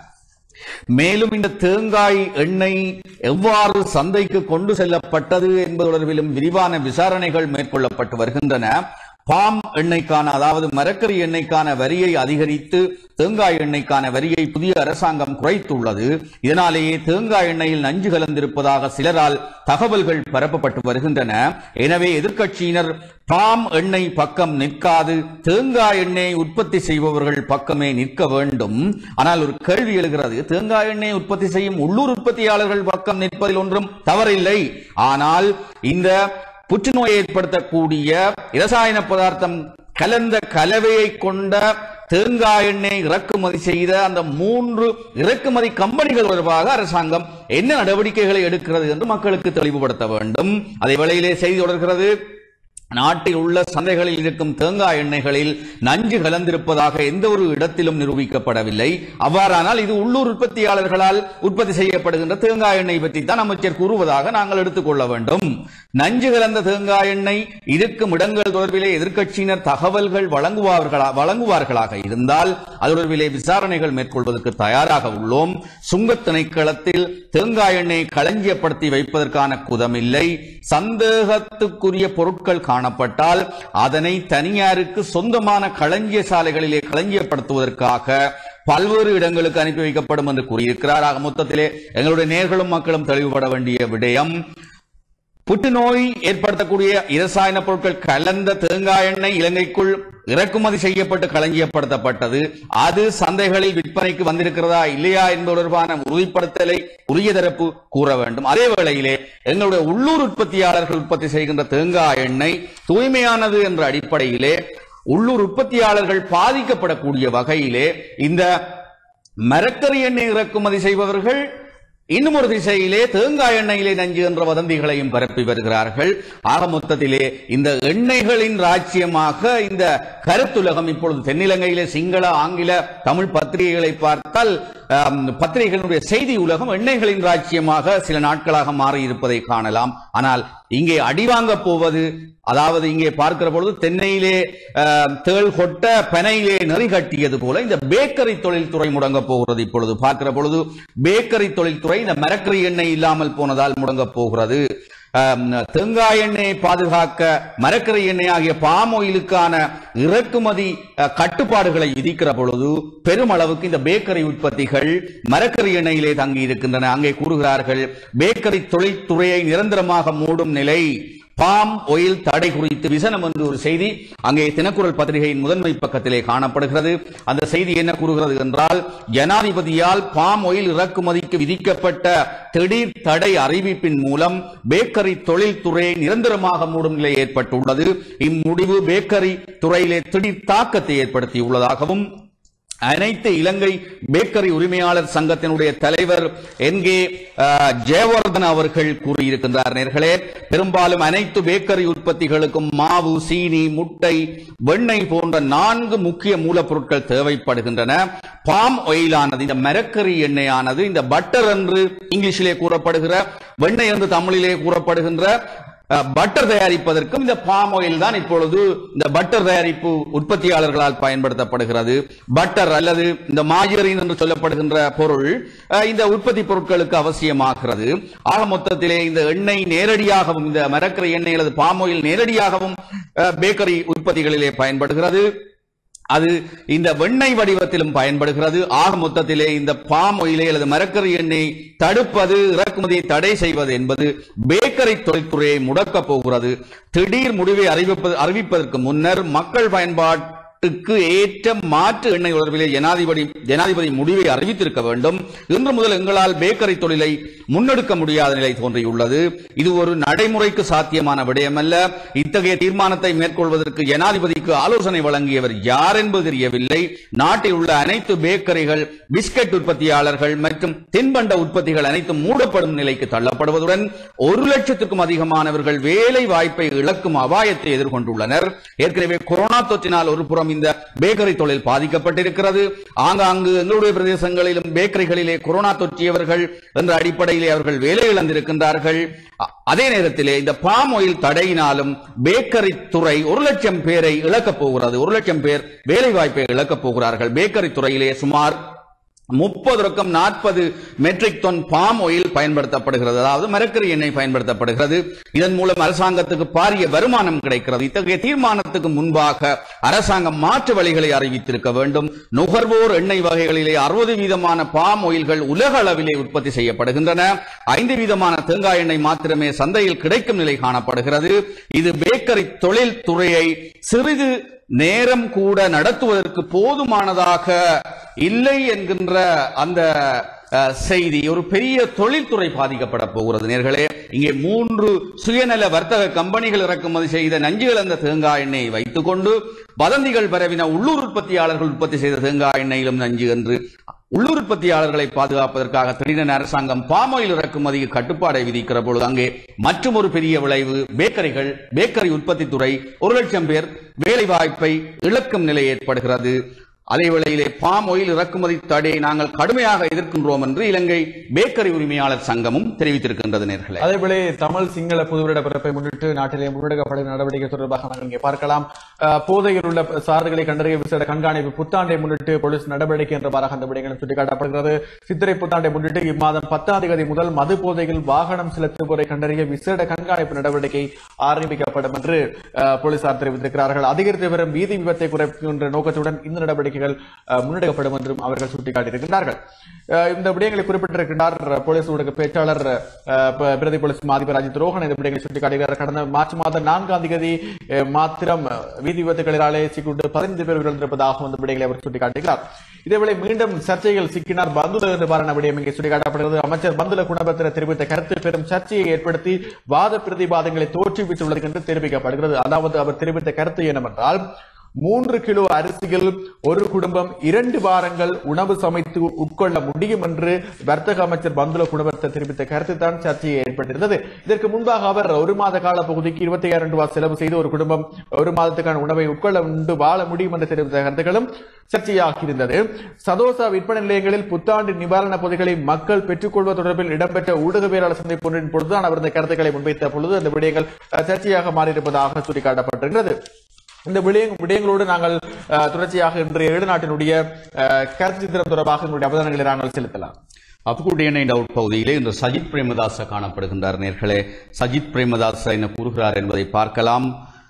[SPEAKER 2] மேலும் இந்த தேங்காய் எண்ணெய் எவ்வாறு சந்தைக்கு கொண்டு செல்லப்பட்டது என்பது தொடர்பிலும் விரிவான விசாரணைகள் மேற்கொள்ளப்பட்டு வருகின்றன பாம் எண்ணெய்க்கான அதாவது மரக்கறி எண்ணெய்க்கான வரியை அதிகரித்து தேங்காய் எண்ணெய்க்கான வரியை புதிய அரசாங்கம் குறைத்துள்ளது இதனாலேயே தேங்காய் எண்ணெயில் நஞ்சு கலந்திருப்பதாக சிலரால் தகவல்கள் பரப்பப்பட்டு வருகின்றன எனவே எதிர்க்கட்சியினர் பாம் எண்ணெய் பக்கம் நிற்காது தேங்காய் எண்ணெய் உற்பத்தி செய்பவர்கள் பக்கமே நிற்க வேண்டும் ஆனால் ஒரு கேள்வி எழுகிறது தேங்காய் எண்ணெய் உற்பத்தி செய்யும் உள்ளூர் உற்பத்தியாளர்கள் பக்கம் நிற்பதில் ஒன்றும் தவறில்லை ஆனால் இந்த புற்றுநோயை ஏற்படுத்தக்கூடிய இரசாயன பதார்த்தம் கலந்த கலவையை கொண்ட தேங்காய் எண்ணெய் இறக்குமதி செய்த அந்த மூன்று இறக்குமதி கம்பெனிகள் தொடர்பாக அரசாங்கம் என்ன நடவடிக்கைகளை எடுக்கிறது என்று மக்களுக்கு தெளிவுபடுத்த வேண்டும் அதே வேளையிலே செய்தி தொடர்கிறது நாட்டில் உள்ள சந்தைகளில் இருக்கும் தேங்காய் எண்ணெய்களில் நஞ்சு கலந்திருப்பதாக எந்த ஒரு இடத்திலும் நிரூபிக்கப்படவில்லை அவ்வாறானால் இது உள்ளூர் உற்பத்தியாளர்களால் உற்பத்தி செய்யப்படுகின்ற தேங்காய் எண்ணெய் பற்றி தான் அமைச்சர் கூறுவதாக நாங்கள் எடுத்துக்கொள்ள வேண்டும் நஞ்சு கலந்த தேங்காய் எண்ணெய் இருக்கும் இடங்கள் தொடர்பிலே எதிர்க்கட்சியினர் தகவல்கள் வழங்குவார்களா வழங்குவார்களாக இருந்தால் அது தொடர்பிலே விசாரணைகள் மேற்கொள்வதற்கு தயாராக உள்ளோம் சுங்கத் திணைக்களத்தில் தேங்காய் எண்ணெய் களஞ்சியப்படுத்தி வைப்பதற்கான குதமில்லை சந்தேகத்துக்குரிய பொருட்கள் காணப்பட்டால் அதனை தனியாருக்கு சொந்தமான களஞ்சிய சாலைகளிலே களஞ்சியப்படுத்துவதற்காக பல்வேறு இடங்களுக்கு அனுப்பி வைக்கப்படும் என்று கூறியிருக்கிறார் ஆக மொத்தத்திலே எங்களுடைய நேர்களும் மக்களும் தெளிவுபட வேண்டிய விடயம் புற்றுநோய் ஏற்படுத்தக்கூடிய இரசாயன பொருட்கள் கலந்த தேங்காய் எண்ணெய் இலங்கைக்குள் இறக்குமதி செய்யப்பட்டு களஞ்சியப்படுத்தப்பட்டது அது சந்தைகளில் விற்பனைக்கு வந்திருக்கிறதா இல்லையா என்பது தொடர்பான உறுதிப்படுத்தலை உரிய தரப்பு கூற வேண்டும் அதே வேளையிலே எங்களுடைய உள்ளூர் உற்பத்தியாளர்கள் உற்பத்தி செய்கின்ற தேங்காய் எண்ணெய் தூய்மையானது என்ற அடிப்படையிலே உள்ளூர் உற்பத்தியாளர்கள் பாதிக்கப்படக்கூடிய வகையிலே இந்த மரக்கறி எண்ணெய் இறக்குமதி செய்பவர்கள் இன்னும் ஒரு திசையிலே தேங்காய் எண்ணெயிலே நஞ்சு என்ற வதந்திகளையும் பரப்பி வருகிறார்கள் ஆக மொத்தத்திலே இந்த எண்ணெய்களின் ராஜ்யமாக இந்த கருத்துலகம் இப்பொழுது தென்னிலங்கையிலே சிங்கள ஆங்கில தமிழ் பத்திரிகைகளை பார்த்தால் ஆம், பத்திரிகைகளுடைய செய்தி உலகம் எண்ணெய்களின் ராஜ்யமாக சில நாட்களாக மாறி இருப்பதை காணலாம் ஆனால் இங்கே அடிவாங்க போவது அதாவது இங்கே பார்க்கிற பொழுது தென்னையிலே ஆஹ், தேள் கொட்ட பனையிலே நெறி கட்டியது போல இந்த பேக்கரி தொழில்துறை முடங்க போகிறது இப்பொழுது பார்க்கிற பொழுது பேக்கரி தொழில்துறை இந்த மரக்கறி எண்ணெய் இல்லாமல் போனதால் முடங்க போகிறது ஆம், தேங்காய் எண்ணெயை பாதுகாக்க மரக்கறி எண்ணெய் ஆகிய பாம் ஆயிலுக்கான இறக்குமதி அஹ், கட்டுப்பாடுகளை விதிக்கிற பொழுது பெருமளவுக்கு இந்த பேக்கரி உற்பத்திகள் மரக்கறி எண்ணெயிலே தங்கி இருக்கின்றன அங்கே கூறுகிறார்கள் பேக்கரி தொழில்துறையை நிரந்தரமாக மூடும் நிலை பாம் ஒயில் தடை குறித்து விசனம் என்று ஒரு செய்தி அங்கே தினக்குரல் பத்திரிகையின் முதன்மை பக்கத்திலே காணப்படுகிறது அந்த செய்தி என்ன கூறுகிறது என்றால் ஜனாதிபதியால் பாம் ஒயில் இறக்குமதிக்கு விதிக்கப்பட்ட திடீர் தடை அறிவிப்பின் மூலம் பேக்கரி தொழில்துறையை நிரந்தரமாக மூடும் நிலை ஏற்பட்டுள்ளது இம்முடிவு பேக்கரி துறையிலே திடீர் தாக்கத்தை ஏற்படுத்தியுள்ளதாகவும் அனைத்து இலங்கை பேக்கரி உரிமையாளர் சங்கத்தினுடைய தலைவர் என் கே ஜெயவர்தன் அவர்கள் கூறியிருக்கின்றார் நேர்களே பெரும்பாலும் அனைத்து பேக்கரி உற்பத்திகளுக்கும் மாவு சீனி முட்டை வெண்ணெய் போன்ற நான்கு முக்கிய மூலப்பொருட்கள் தேவைப்படுகின்றன பாம் ஆயிலானது இந்த மரக்கறி எண்ணெயானது இந்த பட்டர் என்று இங்கிலீஷிலே கூறப்படுகிற வெண்ணெய் என்று தமிழிலே கூறப்படுகின்ற அஹ், பட்டர் தயாரிப்பதற்கும் இந்த பாம் ஆயில் தான் இப்பொழுது இந்த பட்டர் தயாரிப்பு உற்பத்தியாளர்களால் பயன்படுத்தப்படுகிறது பட்டர் அல்லது இந்த மாஜரின் என்று சொல்லப்படுகின்ற பொருள் அஹ், இந்த உற்பத்தி பொருட்களுக்கு அவசியமாகிறது ஆக மொத்தத்திலே இந்த எண்ணெய் நேரடியாகவும் இந்த மரக்கரை எண்ணெய் அல்லது பாம் ஆயில் நேரடியாகவும் அஹ், பேக்கரி உற்பத்திகளிலே பயன்படுகிறது அது இந்த வெண்ணெய் வடிவத்திலும் பயன்படுகிறது ஆக மொத்தத்திலே இந்த பாம் ஒயிலை அல்லது மரக்கறி எண்ணெய் தடுப்பது இறக்குமதியை தடை செய்வது என்பது பேக்கரி தொழில்துறையை முடக்கப் போகிறது திடீர் முடிவை அறிவிப்பது அறிவிப்பதற்கு முன்னர் மக்கள் பயன்பாட்டுக்கு ஏற்ற மாற்று எண்ணெய் தொடர்பிலே ஜனாதிபதி ஜனாதிபதி முடிவை அறிவித்திருக்க வேண்டும் இன்று முதல் எங்களால் பேக்கரி தொழிலை முன்னெடுக்க முடியாத நிலை தோன்றியுள்ளது இது ஒரு நடைமுறைக்கு சாத்தியமான விடயமல்ல இத்தகைய தீர்மானத்தை மேற்கொள்வதற்கு ஜனாதிபதிக்கு ஆலோசனை வழங்கியவர் யார் என்பது தெரியவில்லை நாட்டில் உள்ள அனைத்து பேக்கரிகள் பிஸ்கட் உற்பத்தியாளர்கள் மற்றும் தின்பண்ட உற்பத்திகள் அனைத்தும் மூடப்படும் நிலைக்கு தள்ளப்படுவதுடன் ஒரு லட்சத்துக்கும் அதிகமானவர்கள் வேலை வாய்ப்பை இழக்கும் அபாயத்தை எதிர்கொண்டுள்ளனர் ஏற்கனவே கொரோனா தொற்றினால் ஒரு புறம் இந்த பேக்கரி தொழில் பாதிக்கப்பட்டிருக்கிறது ஆங்காங்கு எங்களுடைய பிரதேசங்களிலும் பேக்கரிகளிலே கொரோனா தொற்றியவர்கள் என்ற அடிப்படையிலே அவர்கள் வேலை இழந்திருக்கின்றார்கள் அ- அதே நேரத்திலே இந்த பாம் ஆயில் தடையினாலும் பேக்கரி துறை ஒரு லட்சம் பேரை இழக்கப் போகிறது ஒரு லட்சம் பேர் வேலை வாய்ப்பை இழக்கப் போகிறார்கள் பேக்கரி துறையிலே சுமார் முப்பது ரொக்கம் நாற்பது மெட்ரிக் டன் பாம் ஆயில் பயன்படுத்தப்படுகிறது அதாவது மரக்கறி எண்ணெய் பயன்படுத்தப்படுகிறது இதன் மூலம் அரசாங்கத்துக்கு பாரிய வருமானம் கிடைக்கிறது இத்தகைய தீர்மானத்துக்கு முன்பாக அரசாங்கம் மாற்று வழிகளை அறிவித்திருக்க வேண்டும் நுகர்வோர் எண்ணெய் வகைகளிலே அறுபது வீதமான பாம் ஆயில்கள் உலக அளவிலே உற்பத்தி செய்யப்படுகின்றன ஐந்து வீதமான தேங்காய் எண்ணெய் மாத்திரமே சந்தையில் கிடைக்கும் நிலை காணப்படுகிறது இது பேக்கரி தொழில் துறையை சிறிது நேரம் கூட நடத்துவதற்கு போதுமானதாக இல்லை என்கின்ற அந்த அஹ், செய்தி ஒரு பெரிய தொழில்துறை பாதிக்கப்பட போகிறது நேர்களே இங்கே மூன்று சுயநல வர்த்தக கம்பெனிகள் இறக்குமதி செய்த நஞ்சு கலந்த தேங்காய் எண்ணெயை வைத்துக் கொண்டு வதந்திகள் பரவின உள்ளூர் உற்பத்தியாளர்கள் உற்பத்தி செய்த தேங்காய் எண்ணெயிலும் நஞ்சு என்று உள்ளூர் உற்பத்தியாளர்களை பாதுகாப்பதற்காக திடீரென அரசாங்கம் பாமாயில் இறக்குமதிக்கு கட்டுப்பாடை விதிக்கிற பொழுது அங்கே மற்றும் ஒரு பெரிய விளைவு பேக்கரிகள் பேக்கரி உற்பத்தி துறை ஒரு லட்சம் பேர் வேலை வாய்ப்பை இழக்கும் நிலை ஏற்படுகிறது அதே வேளையிலே பாம் ஆயில் இறக்குமதி தடையை நாங்கள் கடுமையாக எதிர்க்கின்றோம் என்று இலங்கை பேக்கரி உரிமையாளர் சங்கமும் தெரிவித்திருக்கின்றது நேர்களே
[SPEAKER 1] அதேவேளை தமிழ் சிங்கள புதுவருட பிறப்பை முன்னிட்டு நாட்டிலே முன்னெடுக்கப்படும் நடவடிக்கை தொடர்பாக நாங்கள் இங்கே பார்க்கலாம் அஹ், போதையில் உள்ள சாறுகளை கண்டறிய விசேட கண்காணிப்பு புத்தாண்டை முன்னிட்டு போலீஸ் நடவடிக்கை என்றவாறாக அந்த விடயங்களும் சுட்டிக்காட்டப்படுகிறது சித்திரை புத்தாண்டை முன்னிட்டு இம்மாதம் பத்தாம் தேதி முதல் மது போதையில் வாகனம் செலுத்துவோரை கண்டறிய விசேட கண்காணிப்பு நடவடிக்கை ஆரம்பிக்கப்படும் என்று அஹ், போலீசார் தெரிவித்திருக்கிறார்கள் அதிகரித்து வரும் வீதி விபத்தை குறைக்கின்ற நோக்கத்துடன் இந்த நடவடிக்கைகள் அஹ், முன்னெடுக்கப்படும் என்றும் அவர்கள் சுட்டிக்காட்டியிருக்கிறார்கள் அஹ், இந்த விடயங்களை குறிப்பிட்டிருக்கிறார் போலீஸ் ஊடக பேச்சாளர் அஹ், ப- பிரதி போலீஸ் மாதிபர் அஜித் ரோஹன் இந்த விடயங்களை சுட்டிக்காட்டுகிறார் கடந்த மார்ச் மாதம் நான்காம் தேதி அஹ், மாத்திரம் வீதி விபத்துகளினாலே சிக்கிட்டு பதினைந்து பேர் உயிரிழந்திருப்பதாகவும் இந்த விடயங்களை அவர் சுட்டிக்காட்டுகிறார் இதேவேளை மீண்டும் சர்ச்சைகள் சிக்கினார் பந்துல நிவாரண விடயம் இங்கே சுட்டிக்காட்டப்படுகிறது அமைச்சர் பந்துல குணபத்திர தெரிவித்த கருத்து பெரும் சர்ச்சையை ஏற்படுத்தி வாத பிரதிவாதங்களை தோற்றுவித்துள்ளது என்று தெரிவிக்கப்படுகிறது அதாவது அவர் தெரிவித்த கருத்து என்னவென்றால் மூன்று கிலோ அரிசியில் ஒரு குடும்பம் இரண்டு வாரங்கள் உணவு சமைத்து உட்கொள்ள முடியும் என்று வர்த்தக அமைச்சர் பந்துல குணவர்த்த தெரிவித்த கருத்து தான் சர்ச்சையை ஏற்பட்டிருந்தது இதற்கு முன்பாக அவர் ஒரு மாத கால பகுதிக்கு இருபத்தி ஆயிரம் ரூபாய் செலவு செய்து ஒரு குடும்பம் ஒரு மாதத்துக்கான உணவை உட்கொள்ள உண்டு வாழ முடியும் என்று தெரிவித்த கருத்துக்களும் சர்ச்சையாகி இருந்தது சதோசா விற்பனை நிலையங்களில் புத்தாண்டு நிவாரண பொதிகளை மக்கள் பெற்றுக்கொள்வது தொடர்பில் இடம்பெற்ற ஊடகவியலாளர் சந்திப்பு ஒன்றின் பொழுதுதான் அவர் இந்த கருத்துக்களை முன்வைத்த பொழுது அந்த விடயங்கள் அஹ், சர்ச்சையாக மாறியிருப்பதாக சுட்டிக்காட்டப்பட்டிருக்கிறது இந்த விடயங் விடயங்களோடு நாங்கள் அஹ், தொடர்ச்சியாக இன்றைய ஏழு நாட்டினுடைய அஹ், கருத்து சித்திரம் தொடர்பாக எங்களுடைய அவதானங்களை நாங்கள் செலுத்தலாம்
[SPEAKER 2] அப்புக்குட்டியனை டவுட் பகுதியிலே இன்று சஜித் பிரேமதாச காணப்படுகின்றார் நேர்களே சஜித் பிரேமதாச என்ன கூறுகிறார் என்பதை பார்க்கலாம்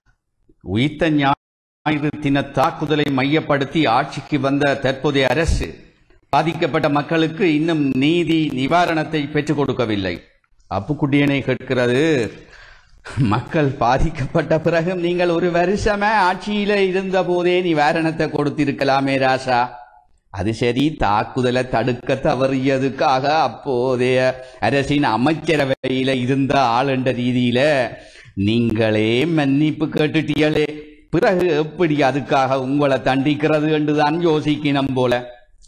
[SPEAKER 2] உயிர்த்த ஞாயிறு தின தாக்குதலை மையப்படுத்தி ஆட்சிக்கு வந்த தற்போதைய அரசு பாதிக்கப்பட்ட மக்களுக்கு இன்னும் நீதி நிவாரணத்தை பெற்றுக் கொடுக்கவில்லை அப்புக்குட்டியனை கேட்கிறது மக்கள் பாதிக்கப்பட்ட பிறகு நீங்கள் ஒரு வருஷமே ஆட்சியில இருந்த போதே நிவாரணத்தை கொடுத்திருக்கலாமே ராசா அது சரி தாக்குதலை தடுக்க தவறியதுக்காக அப்போதைய அரசின் அமைச்சரவையில இருந்த ஆள் என்ற ரீதியில நீங்களே மன்னிப்பு கேட்டுட்டீங்களே பிறகு எப்படி அதுக்காக உங்களை தண்டிக்கிறது என்றுதான் யோசிக்கணும் போல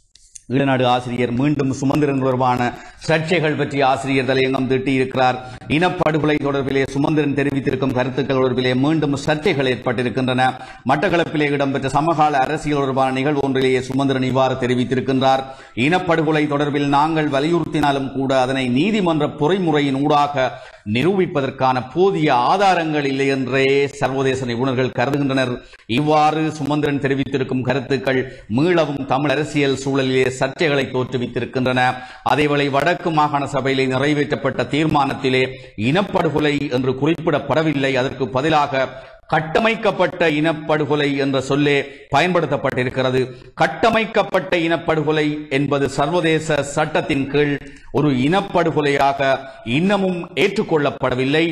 [SPEAKER 2] ஈழநாடு ஆசிரியர் மீண்டும் சுமந்திரன் தொடர்பான சர்ச்சைகள் பற்றி ஆசிரியர் தலையங்கம் தீட்டியிருக்கிறார் இனப்படுகொலை தொடர்பிலே சுமந்திரன் தெரிவித்திருக்கும் கருத்துக்கள் தொடர்பிலே மீண்டும் சர்ச்சைகள் ஏற்பட்டிருக்கின்றன மட்டக்களப்பிலே இடம்பெற்ற சமகால அரசியல் தொடர்பான நிகழ்வு ஒன்றிலேயே சுமந்திரன் இவ்வாறு தெரிவித்திருக்கின்றார் இனப்படுகொலை தொடர்பில் நாங்கள் வலியுறுத்தினாலும் கூட அதனை நீதிமன்ற பொறிமுறையின் ஊடாக நிரூபிப்பதற்கான போதிய ஆதாரங்கள் இல்லை என்றே சர்வதேச நிபுணர்கள் கருதுகின்றனர் இவ்வாறு சுமந்திரன் தெரிவித்திருக்கும் கருத்துக்கள் மீளவும் தமிழ் அரசியல் சூழலிலே சர்ச்சைகளை தோற்றுவித்திருக்கின்றன அதேவேளை வடக்கு மாகாண சபையிலே நிறைவேற்றப்பட்ட தீர்மானத்திலே இனப்படுகொலை என்று குறிப்பிடப்படவில்லை அதற்கு பதிலாக கட்டமைக்கப்பட்ட இனப்படுகொலை என்ற சொல்லே பயன்படுத்தப்பட்டிருக்கிறது கட்டமைக்கப்பட்ட இனப்படுகொலை என்பது சர்வதேச சட்டத்தின் கீழ் ஒரு இனப்படுகொலையாக இன்னமும் ஏற்றுக்கொள்ளப்படவில்லை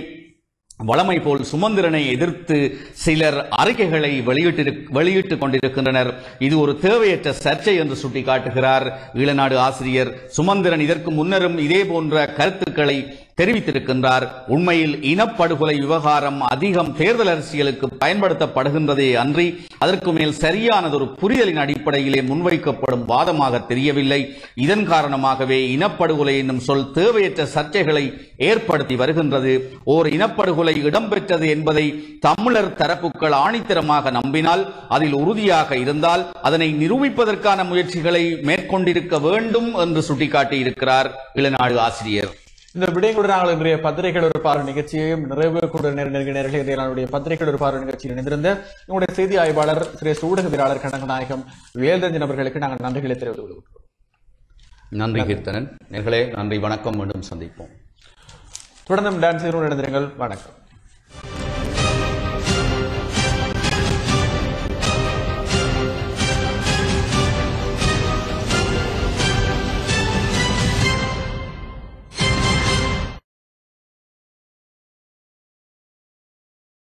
[SPEAKER 2] வளமை போல் சுமந்திரனை எதிர்த்து சிலர் அறிக்கைகளை வெளியிட்டு வெளியிட்டுக் கொண்டிருக்கின்றனர் இது ஒரு தேவையற்ற சர்ச்சை என்று சுட்டிக்காட்டுகிறார் ஈழநாடு ஆசிரியர் சுமந்திரன் இதற்கு முன்னரும் இதே போன்ற கருத்துக்களை தெரிவித்திருக்கின்றார் உண்மையில் இனப்படுகொலை விவகாரம் அதிகம் தேர்தல் அரசியலுக்கு பயன்படுத்தப்படுகின்றதே அன்றி அதற்கு மேல் சரியானதொரு புரிதலின் அடிப்படையிலே முன்வைக்கப்படும் வாதமாக தெரியவில்லை இதன் காரணமாகவே இனப்படுகொலை என்னும் சொல் தேவையற்ற சர்ச்சைகளை ஏற்படுத்தி வருகின்றது ஓர் இனப்படுகொலை இடம்பெற்றது என்பதை தமிழர் தரப்புகள் ஆணித்தரமாக நம்பினால் அதில் உறுதியாக இருந்தால் அதனை நிரூபிப்பதற்கான முயற்சிகளை மேற்கொண்டிருக்க வேண்டும் என்று சுட்டிக்காட்டியிருக்கிறார் இளநாடு ஆசிரியர்
[SPEAKER 1] இந்த விடயங்களுடன் நாங்கள் இன்றைய பத்திரிகைகள் ஒரு பார்வை நிகழ்ச்சியையும் நிறைவு கூட நேர்களை இன்றைய நாளுடைய பத்திரிகைகள் ஒரு பார்வை நிகழ்ச்சியில் இணைந்திருந்த உங்களுடைய செய்தி ஆய்வாளர் சிரேஷ்ட ஊடகவியலாளர் கனகநாயகம் வேல்ரஞ்சன் அவர்களுக்கு நாங்கள் நன்றிகளை தெரிவித்துக் கொள்கிறோம்
[SPEAKER 2] நன்றி கீர்த்தனன் நேர்களே நன்றி வணக்கம் மீண்டும் சந்திப்போம்
[SPEAKER 1] தொடர்ந்தும் டான்ஸ் இணைந்திருங்கள் வணக்கம்